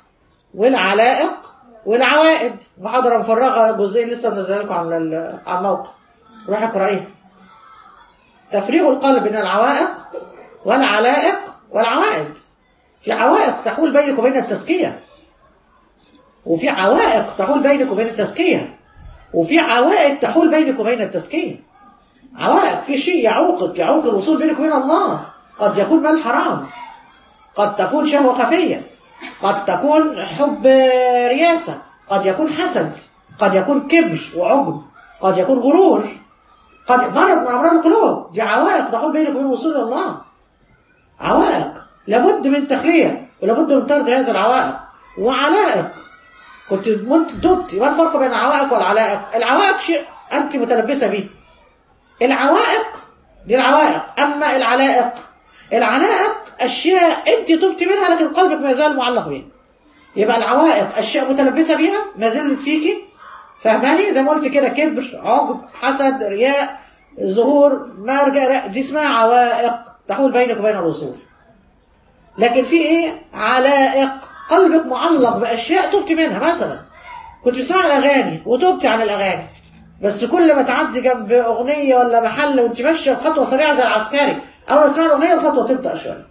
والعلائق والعوائد محاضرة مفرغة جزئين لسه منزلها لكم على ال- على الموقع روح اقرأيها تفريغ القلب من العوائق والعلائق والعوائد في عوائق تحول بينك وبين التزكية وفي عوائق تحول بينك وبين التزكية وفي عوائد تحول بينك وبين التزكية عوائق في شيء يعوقك يعوق الوصول بينك وبين الله قد يكون مال حرام قد تكون شهوة خفية قد تكون حب رياسة قد يكون حسد قد يكون كبر وعجب قد يكون غرور قد مرض من أمراض القلوب دي عوائق تحول بينك وبين الوصول إلى الله عوائق لابد من تخلية ولابد من طرد هذه العوائق وعلائق كنت منت دبتي ما الفرق بين العوائق والعلائق العوائق شيء أنت متلبسة به العوائق دي العوائق أما العلائق العلائق أشياء أنت تبتي منها لكن قلبك ما زال معلق بيها يبقى العوائق أشياء متلبسة بيها ما زلت فيكي فهماني زي ما قلت كده كبر عجب حسد رياء ظهور مرجع دي اسمها عوائق تحول بينك وبين الوصول لكن في ايه علائق قلبك معلق باشياء تبتي منها مثلا كنت بتسمع الاغاني وتبتي عن الاغاني بس كل ما تعدي جنب اغنيه ولا محل وانت ماشيه بخطوه سريعه زي العسكري اول ما تسمع الاغنيه الخطوه تبدا شويه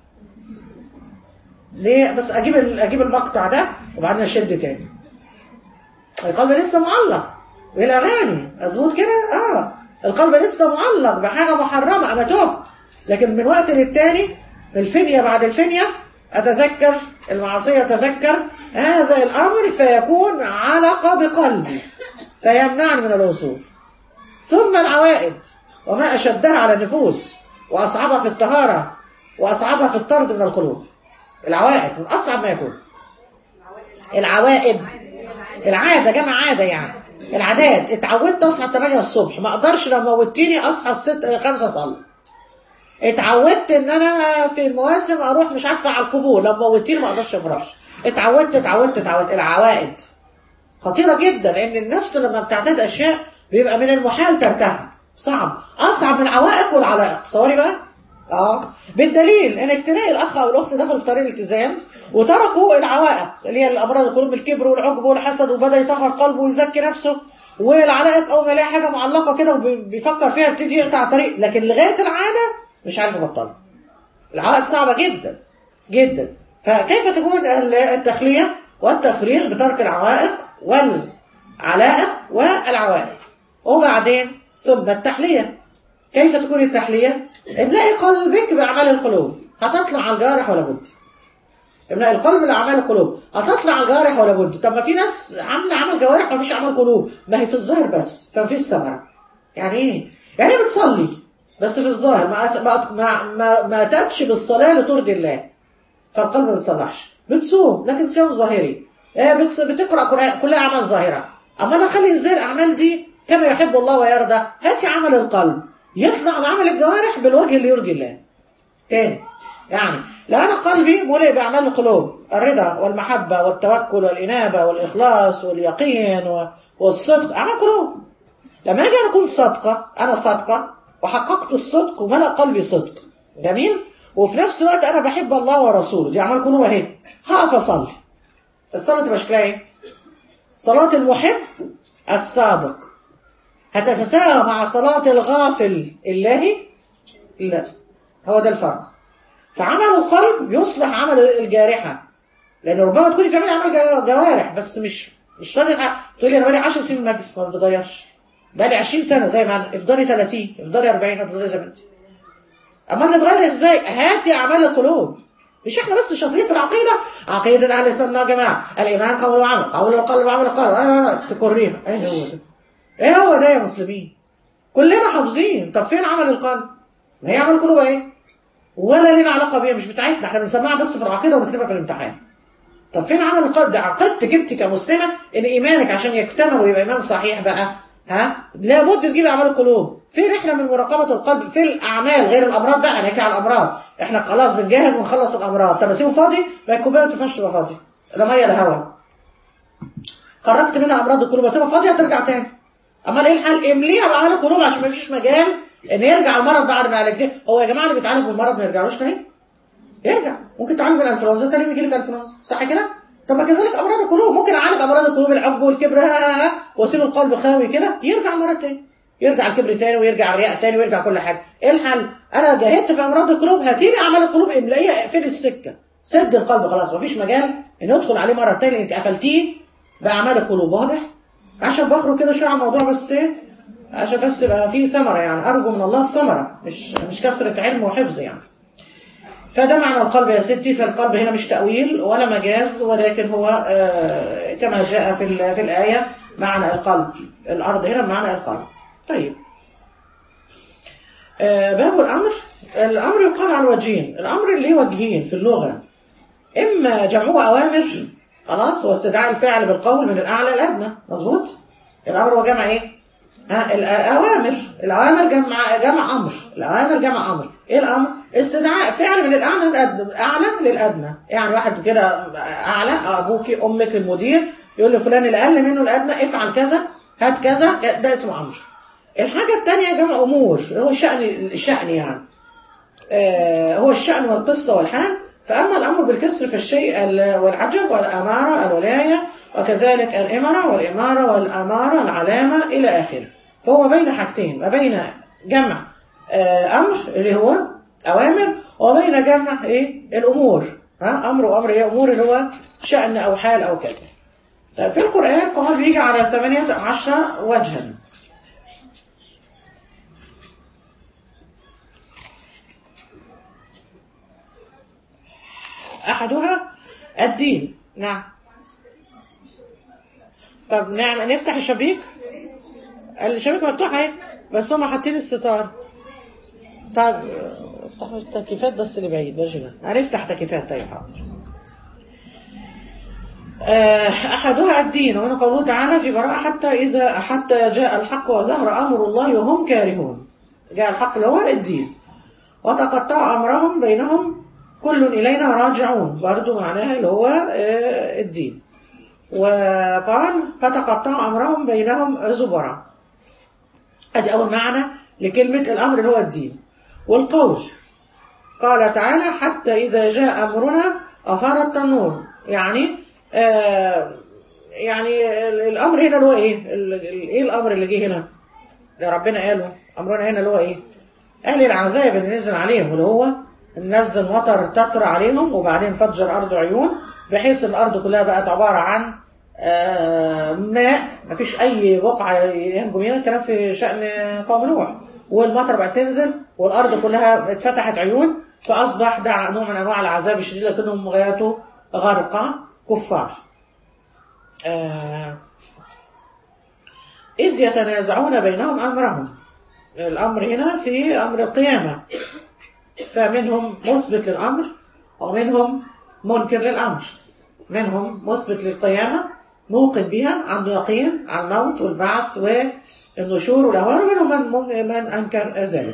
ليه بس اجيب ال- اجيب المقطع ده وبعدين اشد تاني القلب لسه معلق بالاغاني مظبوط كده اه القلب لسه معلق بحاجه محرمه انا تبت لكن من وقت للتاني الفنيه بعد الفنيه اتذكر المعصيه اتذكر هذا الامر فيكون علقه بقلبي فيمنعني من الوصول ثم العوائد وما اشدها على النفوس واصعبها في الطهاره واصعبها في الطرد من القلوب العوائد من اصعب ما يكون العوائد العادة جمع عادة يعني العادات اتعودت اصحى 8 الصبح ما اقدرش لو موتيني اصحى الست 5 اصلي اتعودت ان انا في المواسم اروح مش عارفه على القبور لو موتيني ما اقدرش ما اروحش اتعودت اتعودت اتعودت العوائد خطيره جدا لان النفس لما بتعتاد اشياء بيبقى من المحال تركها صعب اصعب من العوائق والعلائق تصوري بقى اه بالدليل انك تلاقي الاخ او الاخت دخلوا في طريق الالتزام وتركوا العوائق اللي هي الامراض القلوب الكبر والعجب والحسد وبدا يطهر قلبه ويزكي نفسه والعلائق اول ما يلاقي حاجه معلقه كده وبيفكر فيها يبتدي يقطع طريق لكن لغايه العاده مش عارف يبطلها العوائق صعبه جدا جدا فكيف تكون التخليه والتفريغ بترك العوائق والعلائق والعوائد وبعدين ثم التحليه كيف تكون التحليه املأي قلبك باعمال القلوب هتطلع على الجارح ولا بد املأ القلب لاعمال القلوب هتطلع على الجوارح ولا بد طب ما في ناس عامله عمل جوارح ما فيش عمل قلوب ما هي في الظاهر بس فما فيش ثمره يعني ايه يعني هي بتصلي بس في الظاهر ما أس... ما ما ما, ما تاتش بالصلاه لترضي الله فالقلب ما بتصلحش بتصوم لكن صيام ظاهري آه بت... بتقرا قران كلها اعمال ظاهره اما انا اخلي ازاي الاعمال دي كما يحب الله ويرضى هاتي عمل القلب يطلع عمل الجوارح بالوجه اللي يرضي الله تاني يعني لا أنا قلبي ملئ بأعمال القلوب الرضا والمحبة والتوكل والإنابة والإخلاص واليقين والصدق أعمال قلوب لما أجي أنا أكون صادقة أنا صادقة وحققت الصدق وملأ قلبي صدق جميل وفي نفس الوقت أنا بحب الله ورسوله دي أعمال قلوب أهي هقف أصلي الصلاة تبقى شكلها إيه؟ صلاة المحب الصادق هتتساوى مع صلاة الغافل الله لا هو ده الفرق فعمل القلب يصلح عمل الجارحة لأن ربما تكوني بتعملي عمل جوارح بس مش مش راضي تقولي أنا بقالي 10 سنين مجلس ما بتتغيرش بقالي 20 سنة زي ما افضلي 30 افضلي 40 افضلي زي ما انت أما تتغير ازاي؟ هاتي أعمال القلوب مش احنا بس شاطرين في العقيدة عقيدة أهل السنة يا جماعة الإيمان قول وعمل قول وقلب وعمل قلب أنا تكريها إيه هو ده؟ إيه هو ده يا مسلمين؟ كلنا حافظين طب فين عمل القلب؟ ما هي عمل القلوب ايه؟ ولا لنا علاقه بيها مش بتاعتنا احنا بنسمعها بس في العقيده ونكتبها في الامتحان طب فين عمل القلب ده عقدتك انت كمسلمه ان ايمانك عشان يكتمل ويبقى ايمان صحيح بقى ها لابد تجيب اعمال القلوب فين احنا من مراقبه القلب في الاعمال غير الامراض بقى نحكي على الامراض احنا خلاص بنجاهد ونخلص الامراض طب اسيبه فاضي ما الكوبايه ما تنفعش تبقى فاضي لا ميه لا هواء خرجت منها امراض القلوب اسيبها فاضيه هترجع تاني امال ايه الحل امليها باعمال القلوب عشان ما فيش مجال ان يرجع المرض بعد ما عالجناه هو يا جماعه اللي بيتعالج بالمرض ما يرجعلوش تاني يرجع ممكن تعالج بالانفلونزا تاني يجي لك انفلونزا صح كده طب ما كذلك امراض القلوب ممكن اعالج امراض القلوب العجب والكبر ها ها ها واسيب القلب خاوي كده يرجع مره تاني يرجع الكبر تاني ويرجع الرياء تاني ويرجع كل حاجه ايه الحل انا جاهدت في امراض القلوب هاتيلي اعمال القلوب املائيه اقفلي السكه سد القلب خلاص مفيش مجال ان ادخل عليه مره تاني انت قفلتيه باعمال القلوب واضح عشان بخرج كده شويه على الموضوع بس ايه عشان بس تبقى فيه ثمره يعني ارجو من الله الثمره مش مش كثره علم وحفظ يعني فده معنى القلب يا ستي فالقلب هنا مش تأويل ولا مجاز ولكن هو آه، كما جاء في ال- في الآية معنى القلب الأرض هنا بمعنى القلب طيب آه، باب الأمر الأمر يقال على وجهين الأمر اللي وجهين في اللغة إما جمعه أوامر خلاص هو استدعاء الفعل بالقول من الأعلى للأدنى مظبوط الأمر هو جمع إيه ها الأوامر الأوامر جمع جمع أمر الأوامر جمع أمر إيه الأمر استدعاء فعل من الأعلى للأدنى الأعلى للأدنى يعني واحد كده أعلى أبوكي أمك المدير يقول لفلان الأقل منه الأدنى افعل كذا هات كذا ده اسمه أمر الحاجة الثانية جمع أمور هو الشأن الشأن يعني آه، هو الشأن والقصة والحال فأما الأمر بالكسر فالشيء ال- والعجب والأمارة الولاية وكذلك الإمرة والإمارة والأمارة العلامة إلى آخره فهو بين حاجتين ما بين جمع آه، أمر اللي هو أوامر وبين جمع إيه الأمور ها أمر وأمر إيه أمور اللي هو شأن أو حال أو كذا طيب في القرآن كمان بيجي على ثمانية عشر وجها أحدها الدين نعم طب نعم نفتح الشبيك الشبيك مفتوح اهي بس هم حاطين الستار طب افتحوا التكييفات بس اللي بعيد بلاش ده هنفتح تكييفات طيب حاضر آه، أحدها الدين ومن قوله تعالى في براءة حتى إذا حتى جاء الحق وظهر أمر الله وهم كارهون جاء الحق اللي هو الدين وتقطع أمرهم بينهم كل إلينا راجعون برضو معناها اللي هو آه، الدين وقال فتقطع أمرهم بينهم زبرا أدي أول معنى لكلمة الأمر اللي هو الدين والقول قال تعالى حتى إذا جاء أمرنا أفار التنور يعني آه يعني ال- الأمر هنا اللي هو إيه ال- ال- إيه الأمر اللي جه هنا اللي ربنا قاله أمرنا هنا اللي هو إيه قال العذاب اللي نزل عليهم اللي هو نزل مطر تتر عليهم وبعدين فجر أرض عيون بحيث الأرض كلها بقت عبارة عن آه، ماء مفيش أي بقعة ينجم هنا الكلام في شأن قوم نوح والمطر بقت تنزل والأرض كلها اتفتحت عيون فأصبح ده نوع من أنواع العذاب الشديد لكنهم غايته غرقى كفار آه، إذ يتنازعون بينهم أمرهم الأمر هنا في أمر القيامة فمنهم مثبت للأمر ومنهم منكر للأمر منهم مثبت للقيامة موقن بها عنده يقين على الموت والبعث والنشور والأهوال ومنهم من, من أنكر ذلك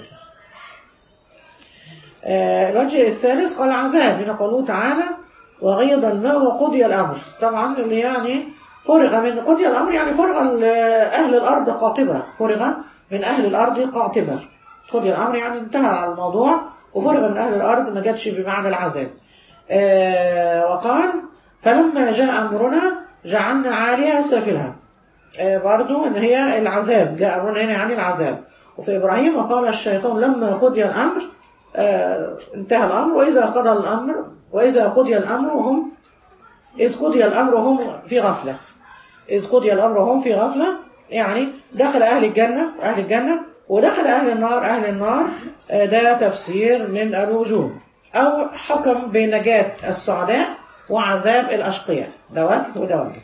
آه، الوجه الثالث قال عذاب من قوله تعالى وغيض الماء وقضي الأمر طبعا اللي يعني فرغ من قضي الأمر يعني فرغ ال- أهل الأرض قاطبة فرغ من أهل الأرض قاطبة قضي الأمر يعني انتهى الموضوع وفرغ من أهل الأرض ما جاتش بمعنى العذاب آه، وقال فلما جاء أمرنا جعلنا عاليها سافلها آه، برضو ان هي العذاب جاء امرنا هنا يعني العذاب وفي ابراهيم وقال الشيطان لما قضي الامر آه، انتهى الامر واذا قضى الامر واذا قضي الامر وهم اذ قضي الامر وهم في غفله اذ قضي الامر وهم في غفله يعني دخل اهل الجنه اهل الجنه ودخل اهل النار اهل النار آه، ده تفسير من الوجوه او حكم بنجاه السعداء وعذاب الاشقياء ده وجه وده وجه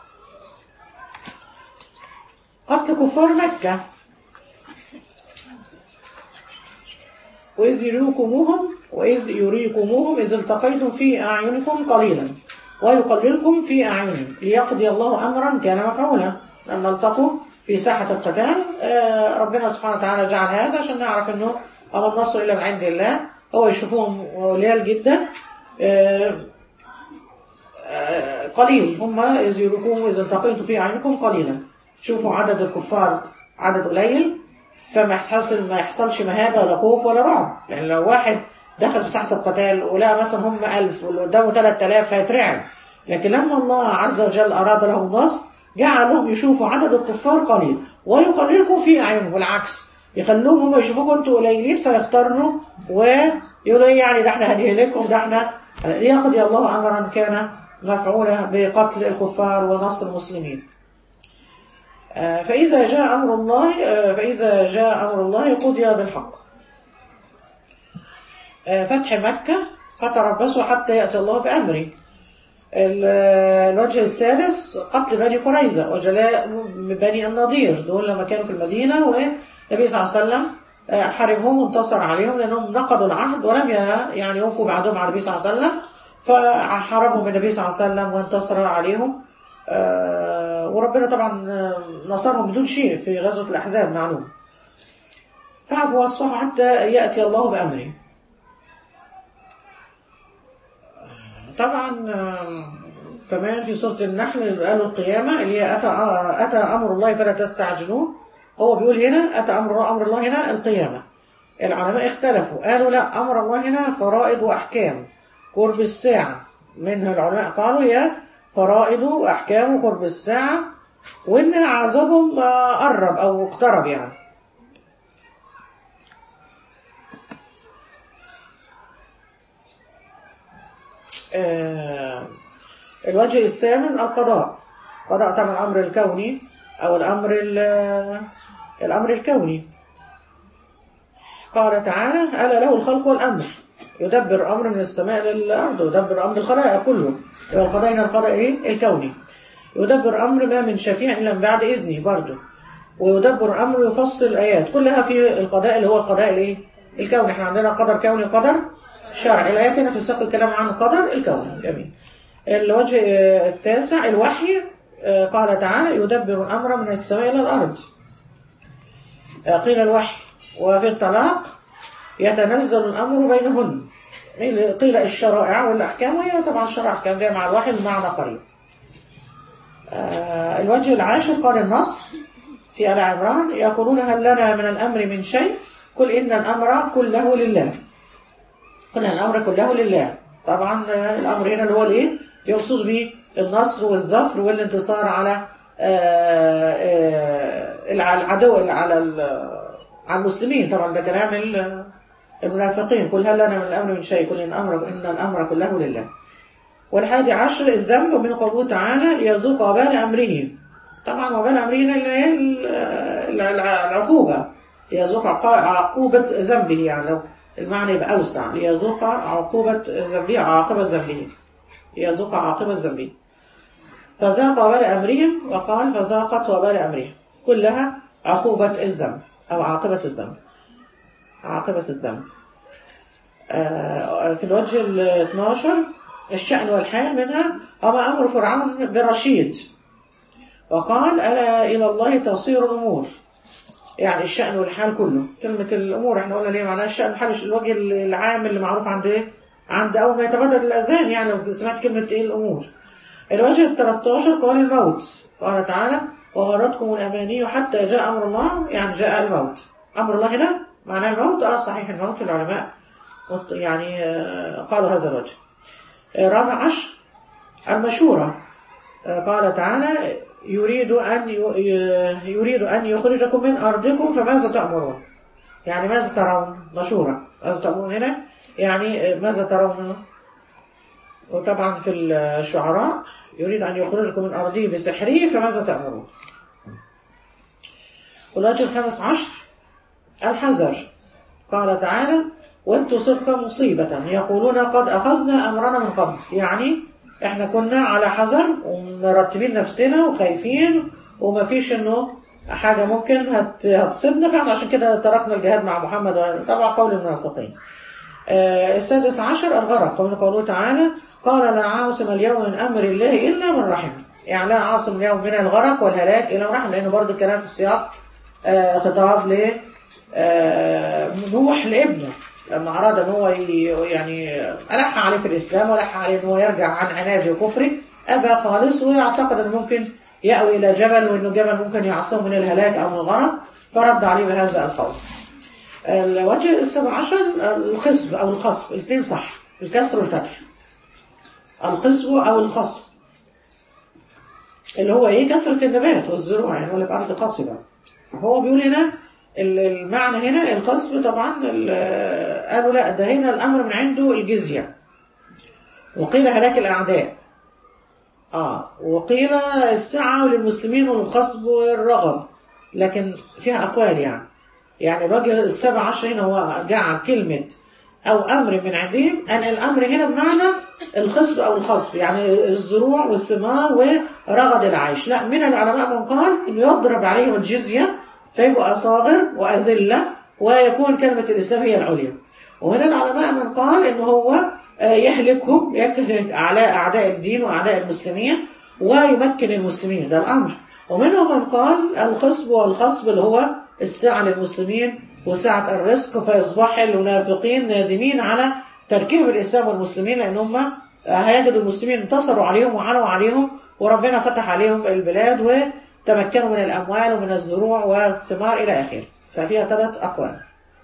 قتل كفار مكة وإذ يريكموهم وإذ يريكموهم إذ التقيتم في أعينكم قليلا ويقللكم في أعينهم ليقضي الله أمرا كان مفعولا لما التقوا في ساحة القتال آه، ربنا سبحانه وتعالى جعل هذا عشان نعرف أنه أما النصر إلا من عند الله هو يشوفهم قليل جدا آه، آه، قليل هم إذ يريكم إذ التقيتم في أعينكم قليلا شوفوا عدد الكفار عدد قليل فما يحصل ما يحصلش مهابة ولا خوف ولا رعب لأن لو واحد دخل في ساحة القتال ولقى مثلا هم 1000 واللي قدامه 3000 هيترعب لكن لما الله عز وجل أراد له النصر جعلهم يشوفوا عدد الكفار قليل ويقللكم في أعينهم والعكس يخلوهم هم يشوفوكم انتوا قليلين فيختاروا ويقولوا ايه يعني ده احنا هنهلكهم ده احنا ليقضي الله امرا كان مفعولا بقتل الكفار ونصر المسلمين. آه، فإذا جاء أمر الله آه، فإذا جاء أمر الله قضي بالحق. آه، فتح مكة فتربصوا حتى يأتي الله بأمره. ال- الوجه الثالث قتل بني قريظة وجلاء بني النضير دول لما كانوا في المدينة والنبي صلى الله عليه وسلم آه، حاربهم وانتصر عليهم لأنهم نقضوا العهد ولم ي- يعني يوفوا بعدهم على النبي صلى الله عليه وسلم فحاربهم النبي صلى الله عليه وسلم وانتصر عليهم آه، وربنا طبعا آه، نصرهم بدون شيء في غزوة الأحزاب معلوم فاعفوا واصفحوا حتى يأتي الله بأمره طبعا آم، كمان في سورة النحل قالوا القيامة اللي هي أتى, آه، أتى أمر الله فلا تستعجلوه هو بيقول هنا أتى أمر أمر الله هنا القيامة العلماء اختلفوا قالوا لا أمر الله هنا فرائض وأحكام قرب الساعة منها العلماء قالوا هي فرائض وأحكام قرب الساعة وإن عذابهم آه، قرب أو اقترب يعني آه، الوجه الثامن القضاء قضاء طبعا الأمر الكوني أو الأمر ال- الأمر الكوني قال تعالى ألا له الخلق والأمر يدبر أمر من السماء للأرض ويدبر أمر الخلائق كله يبقى القضاء هنا القضاء إيه؟ الكوني يدبر أمر ما من شفيع إلا من بعد إذنه برضه ويدبر أمر يفصل الآيات كلها في القضاء اللي هو القضاء الإيه؟ الكوني إحنا عندنا قدر كوني وقدر شرعي الآيات هنا في سياق الكلام عن القدر الكوني جميل الوجه آه، التاسع الوحي آه، قال تعالى يدبر الأمر من السماء إلى الأرض آه، قيل الوحي وفي الطلاق يتنزل الأمر بينهن قيل الشرائع والأحكام وهي طبعا الشرائع كان جاي مع الوحي بمعنى قريب آه، الوجه العاشر قال النصر في آل عمران يقولون هل لنا من الأمر من شيء قل إن الأمر كله لله قل إن الأمر كله لله طبعا آه، الأمر هنا اللي هو الإيه يقصد به النصر والظفر والانتصار على آه، آه، الع- العدو على ال- على المسلمين طبعا ده كلام ال- المنافقين قل هل لنا من الأمر من شيء قل إن الأمر إن الأمر كله لله والحادي عشر الذنب من قوله تعالى ليذوق وبال أمره طبعا وبال أمره هنا اللي هي ال- ال- الع- العقوبة ليذوق عقا- عقوبة ذنبه يعني لو المعنى يبقى أوسع ليذوق عقوبة ذنبه عاقبة ذنبه ليذوق عاقبة ذنبه فذاق وبال أمرهم وقال فذاقت وبال أمرهم كلها عقوبة الذنب أو عاقبة الذنب عاقبة الذنب آه، في الوجه ال 12 الشأن والحال منها أما أمر فرعون برشيد وقال ألا إلى الله تصير الأمور يعني الشأن والحال كله كلمة الأمور احنا قلنا ليه معناها الشأن والحال الوجه العام اللي معروف عند ايه عند أول ما يتبادر الأذان يعني لو سمعت كلمة ايه الأمور الوجه ال 13 قال الموت قال تعالى وغرتكم الأماني حتى جاء أمر الله يعني جاء الموت أمر الله هنا معناه الموت اه صحيح الموت العلماء مط- يعني آه، قالوا هذا الوجه آه، رابع عشر المشورة آه، قال تعالى يريد أن ي- ي- يريد أن يخرجكم من أرضكم فماذا تأمرون يعني ماذا ترون مشورة ماذا تأمرون هنا يعني آه، ماذا ترون وطبعا في الشعراء يريد أن يخرجكم من أرضه بسحره فماذا تأمرون والوجه الخامس عشر الحذر قال تعالى وإن تصبك مصيبة يقولون قد أخذنا أمرنا من قبل يعني إحنا كنا على حذر ومرتبين نفسنا وخايفين وما فيش إنه حاجة ممكن هت- هتصيبنا فعلا عشان كده تركنا الجهاد مع محمد طبعا قول المنافقين آه، السادس عشر الغرق ومن قوله تعالى قال لا عاصم اليوم من أمر الله إلا من رحم يعني لا عاصم اليوم من الغرق والهلاك إلا من رحم لأنه برضه الكلام في السياق آه، خطاب ل آه، نوح لابنه لما أراد أن هو ي- يعني ألح عليه في الإسلام ولح عليه أن هو يرجع عن عناده وكفره أبى خالص ويعتقد أنه ممكن يأوي إلى جبل وأنه جبل ممكن يعصمه من الهلاك أو من الغرق فرد عليه بهذا القول الوجه السبع عشر الخصب أو الخصب الاثنين صح الكسر والفتح القصب أو الخصب اللي هو ايه كثرة النبات والزروع يعني يقول لك أرض قصبة هو بيقول هنا ال- المعنى هنا القصب طبعا ال- قالوا لا ده هنا الأمر من عنده الجزية وقيل هلاك الأعداء اه وقيل السعة للمسلمين والقصب والرغب لكن فيها أقوال يعني يعني الراجل السبع عشر هنا هو جعل كلمة أو أمر من عندهم أن الأمر هنا بمعنى الخصب أو الخصب يعني الزروع والثمار ورغد العيش لا من العلماء من قال إنه يضرب عليهم الجزية فيبقوا أصاغر وأذلة ويكون كلمة الإسلام هي العليا وهنا العلماء من قال إنه هو آه، يهلكهم يهلك أعلاء أعداء الدين وأعداء المسلمين ويمكن المسلمين ده الأمر ومنهم من قال القصب والخصب اللي هو السعة للمسلمين وسعة الرزق فيصبح المنافقين نادمين على تركهم الإسلام والمسلمين لأن هم هيجدوا المسلمين انتصروا عليهم وعلوا عليهم وربنا فتح عليهم البلاد وتمكنوا من الأموال ومن الزروع والثمار إلى آخره ففيها ثلاث أقوال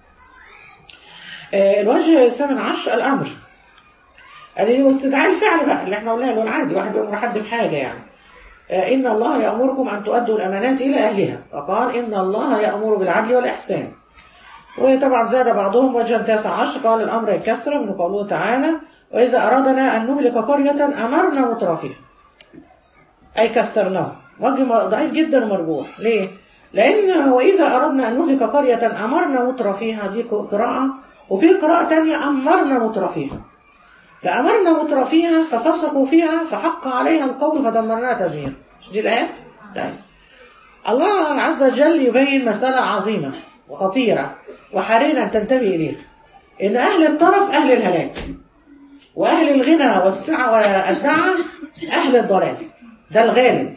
آه، الوجه الثامن عشر الأمر اللي هو استدعاء الفعل بقى اللي احنا قلناه اللي هو العادي واحد بيأمر حد في حاجة يعني آه، إن الله يأمركم أن تؤدوا الأمانات إلى أهلها وقال إن الله يأمر بالعدل والإحسان وطبعا زاد بعضهم وجها تاسع عشر قال الأمر الكسر من قوله تعالى وإذا أردنا أن نهلك قرية أمرنا مترفيها أي كسرناه وجه ضعيف جدا ومرجوح ليه؟ لأن وإذا أردنا أن نهلك قرية أمرنا مترفيها دي قراءة وفي قراءة تانية أمرنا مترفيها فأمرنا مترفيها ففسقوا فيها فحق عليها القول فدمرناها تدميرا مش دي الآيات؟ طيب الله عز وجل يبين مسألة عظيمة وخطيرة وحرينا أن تنتبه إليها إن أهل الطرف أهل الهلاك وأهل الغنى والسعة والدعة أهل الضلال ده الغالب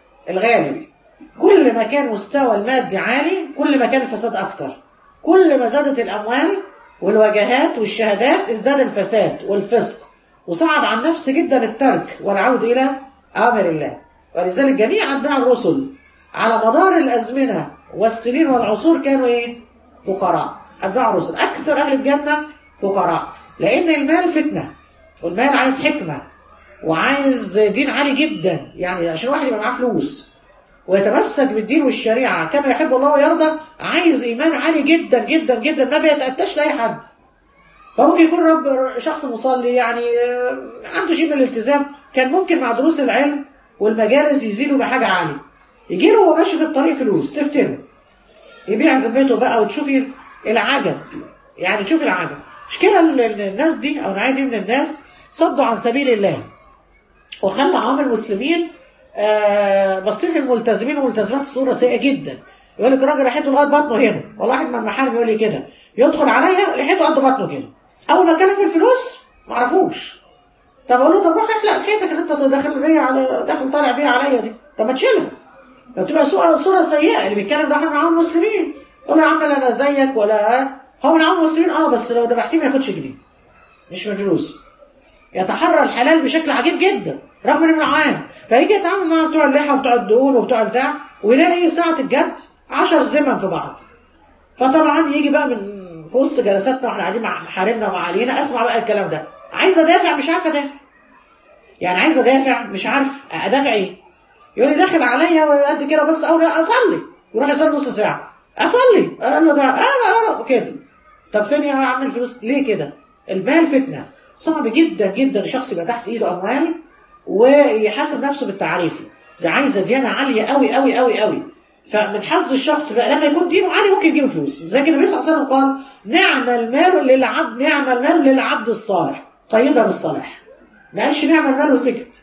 الغالب كل ما كان مستوى المادي عالي كل ما كان الفساد أكتر كل ما زادت الأموال والوجهات والشهادات ازداد الفساد والفسق وصعب عن نفس جدا الترك والعود إلى أمر الله ولذلك جميع أتباع الرسل على مدار الأزمنة والسنين والعصور كانوا إيه؟ فقراء أتباع الرسل أكثر أهل الجنة فقراء لأن المال فتنة والمال عايز حكمة وعايز دين عالي جدا يعني عشان واحد يبقى معاه فلوس ويتمسك بالدين والشريعة كما يحب الله ويرضى عايز إيمان عالي جدا جدا جدا ما بيتأتاش لأي حد فممكن يكون رب شخص مصلي يعني آه، عنده شيء من الالتزام كان ممكن مع دروس العلم والمجالس يزيدوا بحاجة عالية يجي له وهو ماشي في الطريق فلوس تفتنه يبيع ذمته بقى وتشوفي العجب يعني تشوفي العجب مش كده ال- ال- الناس دي او النوعيه دي من الناس صدوا عن سبيل الله وخلى عوام المسلمين آه، باصين للملتزمين والملتزمات صوره سيئه جدا يقول لك الراجل ريحته لغايه بطنه هنا والله واحد من المحارم يقول لي كده يدخل عليا ريحته قد بطنه كده اول ما اتكلم في الفلوس ما اعرفوش طب اقول له طب روح اخلق لحيتك اللي انت داخل بيها على داخل طالع بيها عليا دي طب ما تشيلها فبتبقى صورة, صورة سيئة اللي بيتكلم ده من عوام المسلمين يقول له يا عم لا انا زيك ولا هو من عوام المسلمين اه بس لو ذبحتيه ما ياخدش جنيه مش من فلوس يتحرى الحلال بشكل عجيب جدا رغم انه من العام فيجي يتعامل مع بتوع اللحى وبتوع الدهون وبتوع البتاع ويلاقي ساعة الجد عشر زمن في بعض فطبعا يجي بقى من في وسط جلساتنا واحنا قاعدين مع محارمنا ومع علينا اسمع بقى الكلام ده عايز ادافع مش عارف ادافع يعني عايز ادافع مش عارف ادافع ايه يقول لي داخل عليا وقد كده بس اول اصلي يروح يصلي نص ساعه اصلي اقول له ده اه اه كده طب فين يا عم الفلوس ليه كده المال فتنه صعب جدا جدا شخص يبقى تحت ايده اموال ويحاسب نفسه بالتعريف ده عايزه ديانه عاليه قوي قوي قوي قوي فمن حظ الشخص بقى لما يكون دينه عالي ممكن يجيله فلوس زي النبي صلى الله عليه وسلم قال نعم المال للعبد نعم المال للعبد الصالح قيدها بالصلاح ما قالش نعم المال وسكت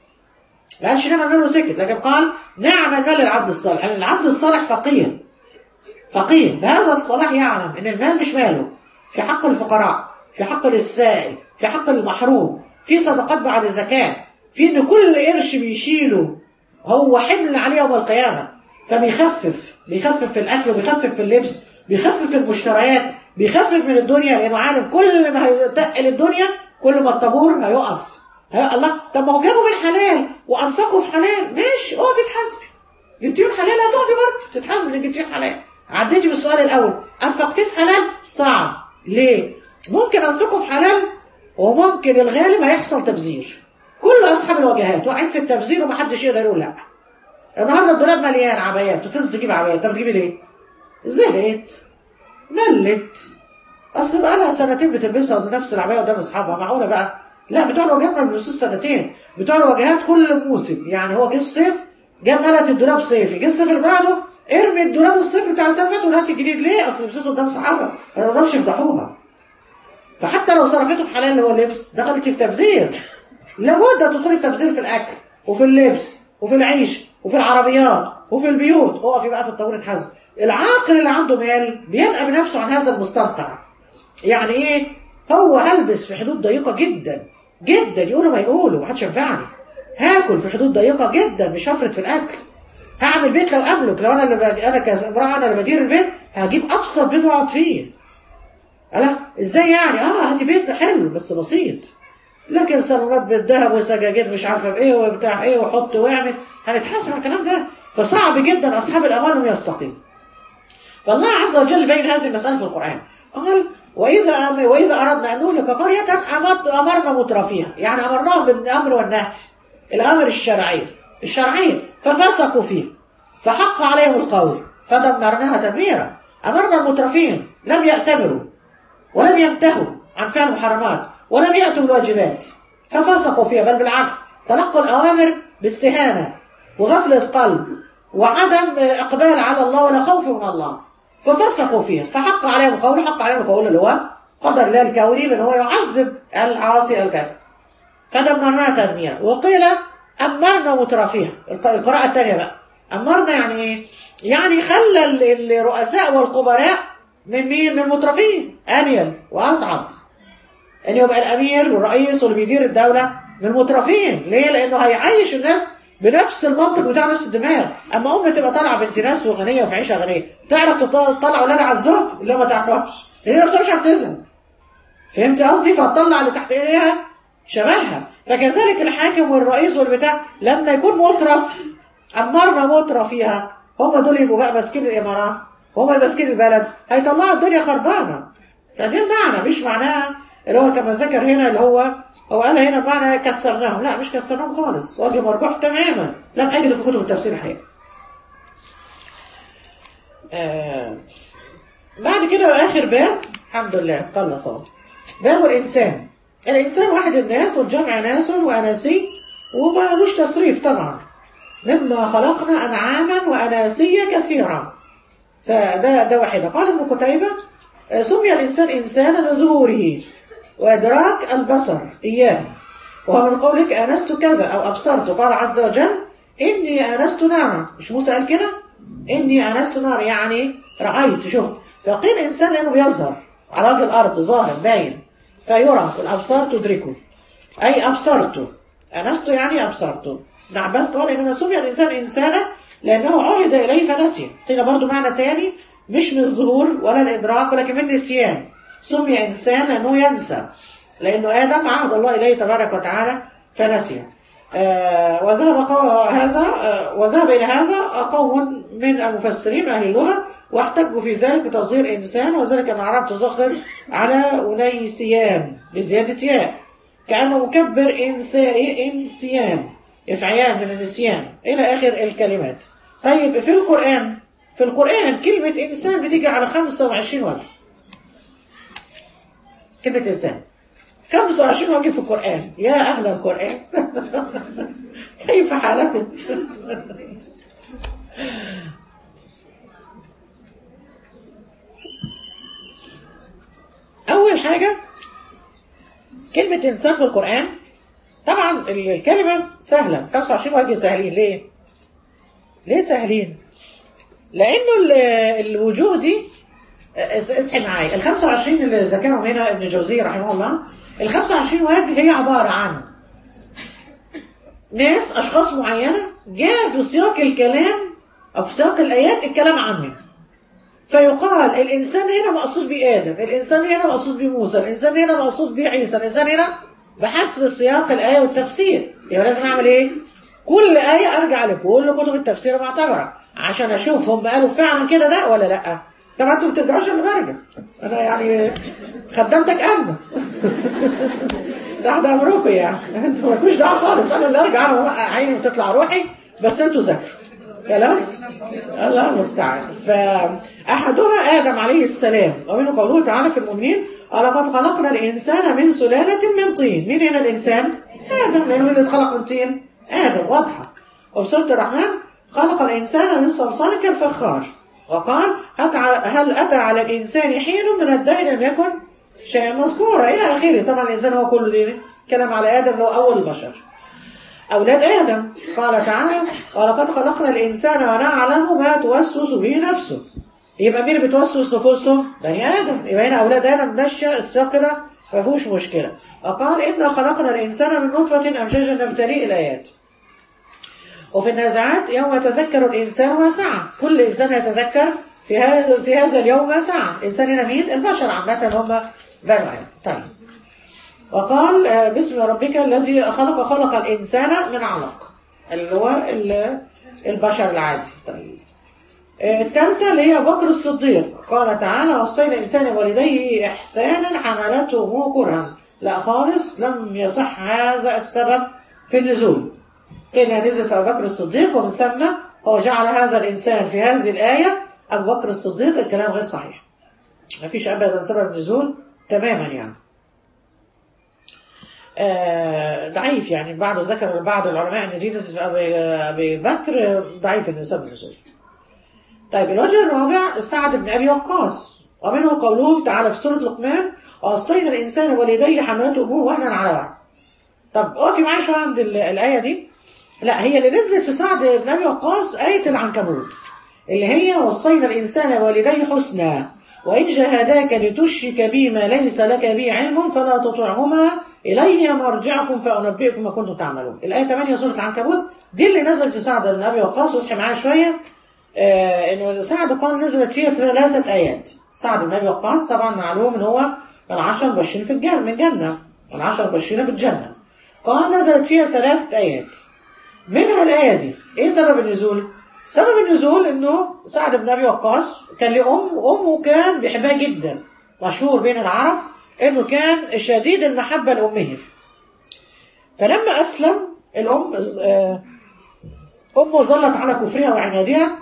ما قالش نعم المال وسكت لكن قال نعم المال للعبد الصالح لان العبد الصالح فقيه فقيه بهذا الصلاح يعلم ان المال مش ماله في حق الفقراء في حق السائل في حق المحروم في صدقات بعد زكاة في ان كل قرش بيشيله هو حمل عليه يوم القيامة فبيخفف بيخفف في الاكل وبيخفف في اللبس بيخفف في المشتريات بيخفف من الدنيا لانه عالم كل ما هيتقل الدنيا كل ما الطابور هيقف هي الله طب ما هو جابوا من حلال وانفقوا في حلال ماشي اقفي اتحاسبي جبتيه من حلال هتقفي برضه تتحاسبي انك جبتيه من حلال عديتي بالسؤال الاول انفقتيه في حلال صعب ليه ممكن انفقه في حلال وممكن الغالب هيحصل تبذير كل اصحاب الوجهات واقعين في التبذير ومحدش يقدر يقول لا النهارده الدولاب مليان عبايات بتنزل تجيب عبايات طب بتجيبي ليه؟ زهقت ملت اصل بقى لها سنتين بتلبسها قدام نفس العبايه قدام اصحابها معقوله بقى لا بتوع الوجهات ما بيلبسوش سنتين بتوع الوجهات كل موسم يعني هو جه الصيف جه ملت الدولاب صيفي جه الصيف اللي بعده ارمي الدولاب الصيفي بتاع السنه اللي فاتت وهاتي الجديد ليه؟ اصل لبسته قدام صحابها ما يقدرش يفضحوها فحتى لو صرفته في حلال اللي هو اللبس دخلت في تبذير لابد تدخلي في تبذير في الاكل وفي اللبس وفي العيش وفي العربيات وفي البيوت اقفي بقى في الطابور الحزم العاقل اللي عنده مال بينقى بنفسه عن هذا المستنقع يعني ايه هو هلبس في حدود ضيقه جدا جدا يقولوا ما يقولوا محدش ينفعني هاكل في حدود ضيقه جدا مش هفرط في الاكل هعمل بيت لو املك لو انا اللي بج... انا كامراه انا اللي بدير البيت هجيب ابسط بيت واقعد فيه الا ازاي يعني اه هاتي بيت حلو بس بسيط لكن صالونات بالذهب وسجاجيد مش عارفه بايه وبتاع ايه وحط واعمل هنتحاسب على الكلام ده فصعب جدا اصحاب الاموال انهم يستقيموا فالله عز وجل بين هذه المسألة في القرآن قال وإذا وإذا أردنا أن نهلك قرية أمرنا مترفيها يعني أمرناهم بالأمر والنهي الأمر الشرعي الشرعي ففسقوا فيه فحق عليهم القول فدمرناها تدميرا أمرنا المترفين لم يأتمروا ولم ينتهوا عن فعل المحرمات ولم يأتوا بالواجبات ففسقوا فيها بل بالعكس تلقوا الأوامر باستهانة وغفلة قلب وعدم إقبال على الله ولا خوف من الله ففسقوا فيها فحق عليهم القول حق عليهم القول اللي هو قدر الله الكوني من هو يعذب العاصي الكافر فدمرناها تدميرا وقيل أمرنا مترفيها القراءة الثانية بقى أمرنا يعني إيه؟ يعني خلى الرؤساء والكبراء من مين؟ من المترفين أنيل وأصعب أن يبقى الأمير والرئيس واللي بيدير الدولة من المترفين ليه؟ لأنه هيعيش الناس بنفس المنطق بتاع نفس الدماغ اما ام تبقى طالعه بنت ناس وغنيه وفي عيشه غنيه تعرف تطلع ولادها على الزهد لا ما تعرفش هي نفسها مش عارفه تزهد فهمت قصدي فتطلع اللي تحت ايديها شبهها فكذلك الحاكم والرئيس والبتاع لما يكون مترف امرنا مترف فيها هم دول يبقوا بقى ماسكين الامارات هم اللي ماسكين البلد هيطلعوا الدنيا خربانه فدي المعنى مش معناها اللي هو كما ذكر هنا اللي هو هو قال هنا بمعنى كسرناهم لا مش كسرناهم خالص وجه مربوح تماما لم أجد في كتب التفسير الحقيقة آه بعد كده آخر باب الحمد لله خلص اهو باب الإنسان الإنسان واحد الناس والجمع ناس وأناسي وما لوش تصريف طبعا مما خلقنا أنعاما وأناسيا كثيرا فده ده واحدة قال ابن قتيبة سمي الإنسان إنسانا لظهوره وإدراك البصر إياه وهو من قولك آنست كذا أو أبصرت قال عز وجل إني آنست نارا مش موسى قال كده إني آنست نارا يعني رأيت شفت فقيل إنسان لأنه بيظهر على وجه الأرض ظاهر باين فيرى الأبصار تدركه أي أبصرت آنست يعني أبصرت ابن عباس قال إنما سمي الإنسان إنسانا لأنه عهد إليه فنسي قيل برضو معنى تاني مش من الظهور ولا الإدراك ولكن من النسيان سمي إنسان لأنه ينسى لأنه آدم عهد الله إليه تبارك وتعالى فنسي آه وذهب هذا آه وذهب إلى هذا قوم من المفسرين أهل اللغة واحتجوا في ذلك بتصغير إنسان وذلك أن العرب تصغر على أنيسيان بزيادة ياء كأنه مكبر إنساء إنسيان إفعيان من النسيان إلى آخر الكلمات طيب في القرآن في القرآن كلمة إنسان بتيجي على 25 وجه كلمة إنسان 25 وجه في القرآن يا أهل القرآن كيف حالكم أول حاجة كلمة إنسان في القرآن طبعا الكلمة سهلة 25 وجه سهلين ليه؟ ليه سهلين؟ لأنه الوجوه دي اصحي معايا ال 25 اللي ذكرهم هنا ابن جوزي رحمه الله ال 25 وجه هي عبارة عن ناس أشخاص معينة جاء في سياق الكلام أو في سياق الآيات الكلام عنه فيقال الإنسان هنا مقصود بآدم الإنسان هنا مقصود بموسى الإنسان هنا مقصود بعيسى الإنسان هنا بحسب سياق الآية والتفسير يبقى لازم أعمل إيه؟ كل آية أرجع لكل كتب التفسير المعتبرة عشان أشوف هم قالوا فعلا كده ده ولا لأ طبعا انتوا ما بترجعوش الا برجع انا يعني خدمتك امن تحت امركم يعني انتوا مالكوش دعوه خالص انا اللي ارجع انا عيني بتطلع روحي بس انتوا ذاكروا خلاص الله المستعان فأحدها آدم عليه السلام ومنه قوله تعالى في المؤمنين ولقد خلقنا الإنسان من سلالة من طين مين هنا الإنسان؟ آدم لأنه اللي اتخلق من طين آدم واضحة وفي سورة الرحمن خلق الإنسان من صلصال كالفخار وقال هل أتى على الإنسان حين من الدهر لم يكن شيئا مذكورا إلى آخره طبعا الإنسان هو كل دين كلام على آدم هو أول البشر أولاد آدم قال تعالى ولقد خلقنا الإنسان ونعلم ما توسوس به نفسه يبقى مين اللي بتوسوس نفوسه؟ بني آدم يبقى هنا أولاد آدم ده السياق كده ما فيهوش مشكلة وقال إنا خلقنا الإنسان من نطفة أمشاج نبتليه الآيات وفي النازعات يوم يتذكر الإنسان ما سعى كل إنسان يتذكر في هذا في هذا اليوم ما سعى الإنسان هنا مين؟ البشر عامة هم بنو آدم طيب وقال باسم ربك الذي خلق خلق الإنسان من علق اللي هو البشر العادي طيب الثالثة اللي هي بكر الصديق قال تعالى وصينا الإنسان والديه إحسانا حملته كرها لا خالص لم يصح هذا السبب في النزول قيل نزل في أبو بكر الصديق ومن ثم هو جعل هذا الإنسان في هذه الآية أبو بكر الصديق الكلام غير صحيح ما فيش أبدا سبب نزول تماما يعني آه ضعيف يعني بعض ذكر بعض العلماء ان دي نزل في ابي ابي بكر ضعيف النسب النزول. طيب الوجه الرابع سعد بن ابي وقاص ومنه قوله تعالى في سوره لقمان ووصينا الانسان والديه حملته امه وهنا على وهن. طب اقفي معايا شويه عند الايه دي. لا هي اللي نزلت في سعد بن ابي وقاص ايه العنكبوت اللي هي وصينا الانسان والديه حسنا وإن جاهداك لتشرك بي ما ليس لك به علم فلا تطعهما إلي مرجعكم فأنبئكم ما كنتم تعملون الآية 8 سورة العنكبوت دي اللي نزلت في سعد بن أبي وقاص واصحي معايا شوية آه إنه سعد قال نزلت فيها ثلاثة آيات سعد بن أبي وقاص طبعا معلوم إن هو العشر مبشرين في الجنة من الجنة العشر مبشرين في الجنة قال نزلت فيها ثلاثة آيات منها الآية دي إيه سبب النزول؟ سبب النزول انه سعد بن ابي وقاص كان له ام وامه كان بيحبها جدا مشهور بين العرب انه كان شديد المحبه لامه فلما اسلم الام امه ظلت على كفرها وعنادها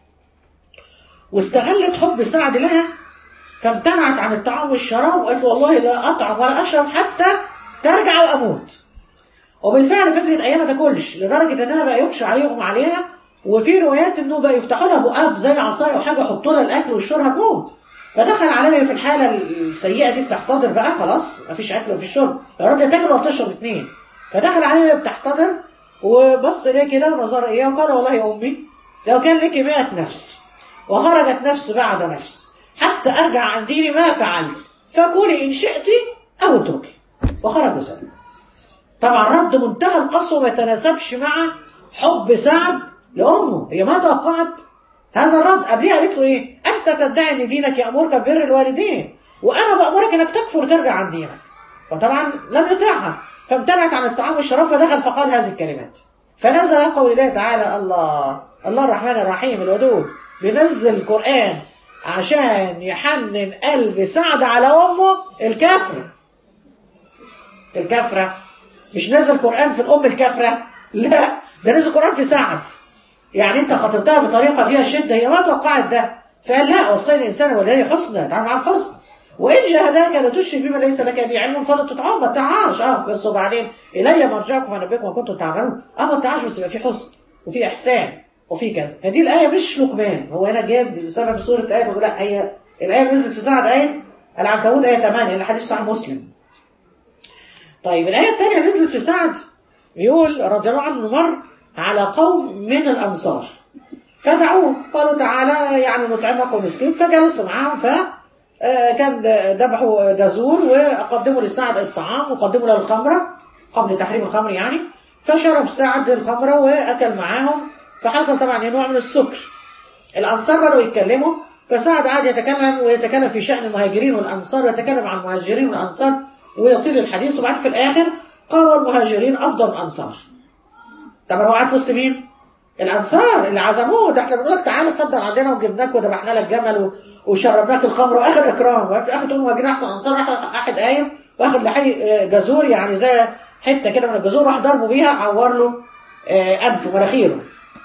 واستغلت حب سعد لها فامتنعت عن الطعام والشراب وقالت والله لا اطعم ولا اشرب حتى ترجع واموت وبالفعل فضلت ايام ما تاكلش لدرجه انها بقى يخشى عليهم عليها وفي روايات انه بقى يفتحوا لها بقاب زي عصايه وحاجه يحطوا لها الاكل والشرب هتموت فدخل عليها في الحاله السيئه دي بتحتضر بقى خلاص مفيش اكل ومفيش شرب لا راضيه تاكل ولا تشرب اثنين فدخل عليها بتحتضر وبص ليه كده ونظر اياه وقال والله يا امي لو كان لك 100 نفس وخرجت نفس بعد نفس حتى ارجع عن ديني ما فعلت فكوني ان شئت او اتركي وخرج وسلم طبعا رد منتهى القسوه ما يتناسبش مع حب سعد لأمه هي ما توقعت هذا الرد قبلها قالت له ايه انت تدعي ان دينك يامرك ببر الوالدين وانا بامرك انك تكفر وترجع عن دينك فطبعا لم يطيعها فامتنعت عن الطعام والشراب فدخل فقال هذه الكلمات فنزل قول الله تعالى الله الله الرحمن الرحيم الودود بينزل القران عشان يحنن قلب سعد على امه الكافره الكافره مش نزل قران في الام الكافره لا ده نزل قران في سعد يعني انت خاطرتها بطريقه فيها شده هي ما توقعت ده فقال لا وصينا الانسان والديه حسنى تعامل معاه بحسن وان جاهداك لتشرك بما ليس لك به علم فلا تطعم ما تطعاش اه بس وبعدين الي مرجعكم فانبئكم ما كنتم تعملون اه ما تطعاش بس يبقى في حسن وفي احسان وفي كذا فدي الايه مش لقمان هو هنا جاب بسبب سوره ايه لا هي الايه نزلت في سعد ايه العنكبوت ايه 8 اللي حديث صحيح مسلم طيب الايه الثانيه نزلت في سعد يقول رضي الله عنه مر على قوم من الأنصار فدعوه قالوا تعالى يعني نطعمكم مسكين فجلس معاهم ف كان ذبحوا جزور وقدموا لسعد الطعام وقدموا له الخمرة قبل تحريم الخمر يعني فشرب سعد الخمرة وأكل معاهم فحصل طبعا نوع من السكر الأنصار بدأوا يتكلموا فسعد قعد يتكلم ويتكلم في شأن المهاجرين والأنصار ويتكلم عن المهاجرين والأنصار ويطيل الحديث وبعد في الآخر قالوا المهاجرين أفضل من الأنصار طب هو قاعد في وسط مين؟ الانصار اللي عزموه ده احنا بنقول لك تعالى اتفضل عندنا وجبناك وذبحنا لك جمل وشربناك الخمر واخر اكرام وفي اخر تقول مهاجرين احسن انصار واحد قايم واخد لحي جزور يعني زي حته كده من الجزور راح ضربه بيها عور له انفه مناخيره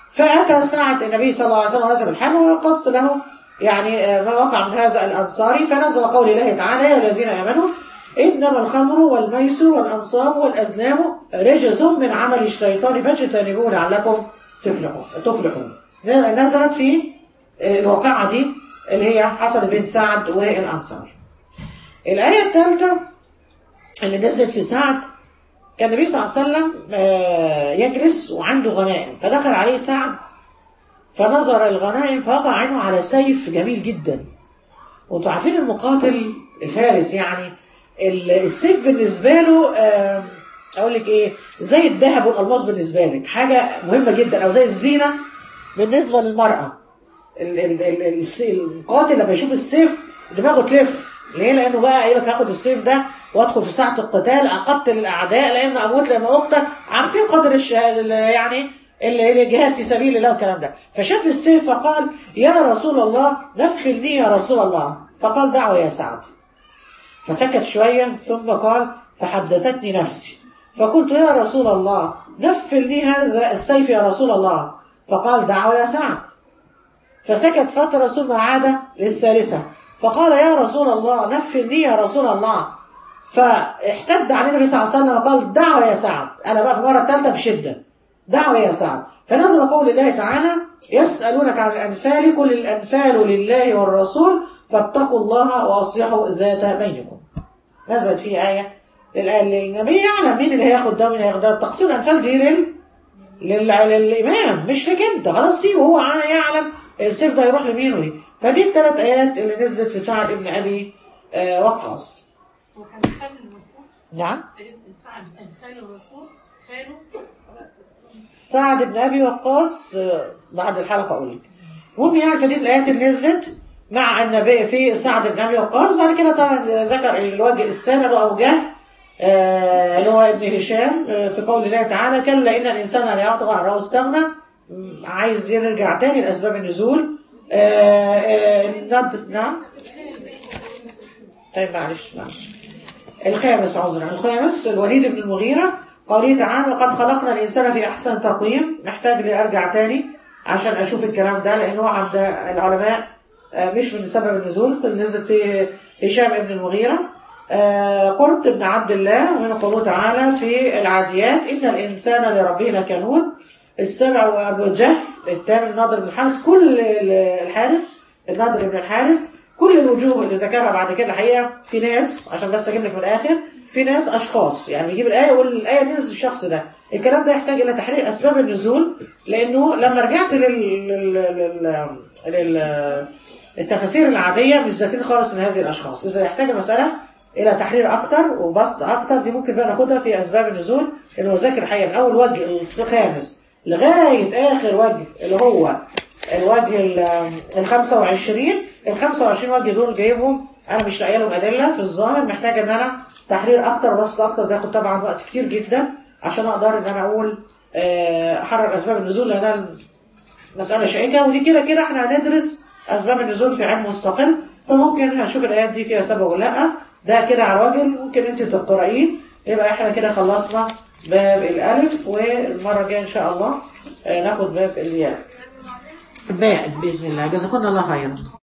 فأتى سعد النبي صلى الله عليه وسلم هذا الحال وقص له يعني آه، ما وقع من هذا الأنصاري فنزل قول الله تعالى يا الذين آمنوا إنما الخمر والميسر والأنصاب والأزلام رجس من عمل الشيطان فاجتنبوه لعلكم تفلحون تفلحون نزلت في الواقعة دي اللي هي حصلت بين سعد والأنصار الآية الثالثة اللي نزلت في سعد كان النبي صلى الله عليه وسلم آه، يجلس وعنده غنائم فدخل عليه سعد فنظر الغنائم فوقع عينه على سيف جميل جدا وانتوا عارفين المقاتل الفارس يعني ال- السيف بالنسبه له آه، اقول لك ايه زي الذهب والالماس بالنسبه لك حاجه مهمه جدا او زي الزينه بالنسبه للمراه ال- ال- ال- الس- المقاتل لما يشوف السيف دماغه تلف ليه؟ لانه بقى يقول لك هاخد السيف ده وادخل في ساعه القتال اقتل الاعداء لا اما اموت لا اما اقتل عارفين قدر الش... ال- يعني ال- الجهاد في سبيل الله والكلام ده فشاف السيف فقال يا رسول الله نفلني يا رسول الله فقال دعوه يا سعد فسكت شوية ثم قال فحدثتني نفسي فقلت يا رسول الله نفلني هذا السيف يا رسول الله فقال دعوا يا سعد فسكت فترة ثم عاد للثالثة فقال يا رسول الله نفلني يا رسول الله فاحتد عليه النبي صلى الله عليه وسلم وقال دعوا يا سعد أنا بقى في المرة الثالثة بشدة دعوا يا سعد فنزل قول الله تعالى يسألونك عن الأنفال قل الأنفال لله والرسول فاتقوا الله وأصلحوا ذات بينكم نزلت فيه آية للآية للنبي يعلم مين اللي هياخد ده ومين هياخد ده تقسيم الأنفال دي لل... لل... للإمام مش لك أنت خلاص سيبه هو ع- يعلم السيف ده يروح لمين وإيه فدي الثلاث آيات اللي نزلت في سعد بن أبي آه وقاص وكان خال الرسول نعم سعد كان خال الرسول خاله سعد بن ابي وقاص آه، بعد الحلقه اقول لك المهم يعني فدي الايات اللي نزلت مع النبي في سعد بن ابي وقاص بعد كده طبعا ذكر الوجه الثاني اللي هو ابو جهل آه، اللي هو ابن هشام آه، في قول الله تعالى كلا ان الانسان لا يطغى ان راه استغنى م، عايز يرجع تاني لاسباب النزول آه، آه، النب نعم طيب معلش معلش الخامس عذرا الخامس الوليد بن المغيرة قوله تعالى قد خلقنا الإنسان في أحسن تقويم محتاج لي أرجع تاني عشان أشوف الكلام ده لأنه عند العلماء آه، مش من سبب النزول نزل في هشام بن المغيرة آه، قرط بن عبد الله ومن قوله تعالى في العاديات إن الإنسان لربه لكنود السبع وأبو جهل الثامن الناظر بن الحارث كل الحارث الناظر بن الحارث كل الوجوه اللي ذكرها بعد كده الحقيقه في ناس عشان بس اجيب لك من الاخر في ناس اشخاص يعني يجيب الايه يقول الايه دي نزل الشخص ده الكلام ده يحتاج الى تحرير اسباب النزول لانه لما رجعت لل لل لل, لل... التفاسير العاديه مش ذاكرين خالص من هذه الاشخاص اذا يحتاج المساله الى تحرير اكتر وبسط اكتر دي ممكن بقى ناخدها في اسباب النزول اللي هو ذاكر الحقيقه من اول وجه الخامس لغايه اخر وجه اللي هو الوجه ال- ال 25 ال 25 وجه دول جايبهم انا مش لاقيه لهم ادله في الظاهر محتاج ان انا تحرير اكتر وبسط اكتر ده ياخد طبعا وقت كتير جدا عشان اقدر ان انا اقول آه، احرر اسباب النزول لانها مساله شائكه ودي كده كده احنا هندرس اسباب النزول في علم مستقل فممكن هنشوف الايات دي فيها سبب ولا لا ده كده على وجه ممكن انت تقرأيه يبقى احنا كده خلصنا باب الالف والمره الجايه ان شاء الله آه، ناخد باب الياء باء باذن الله جزاكم الله خيرا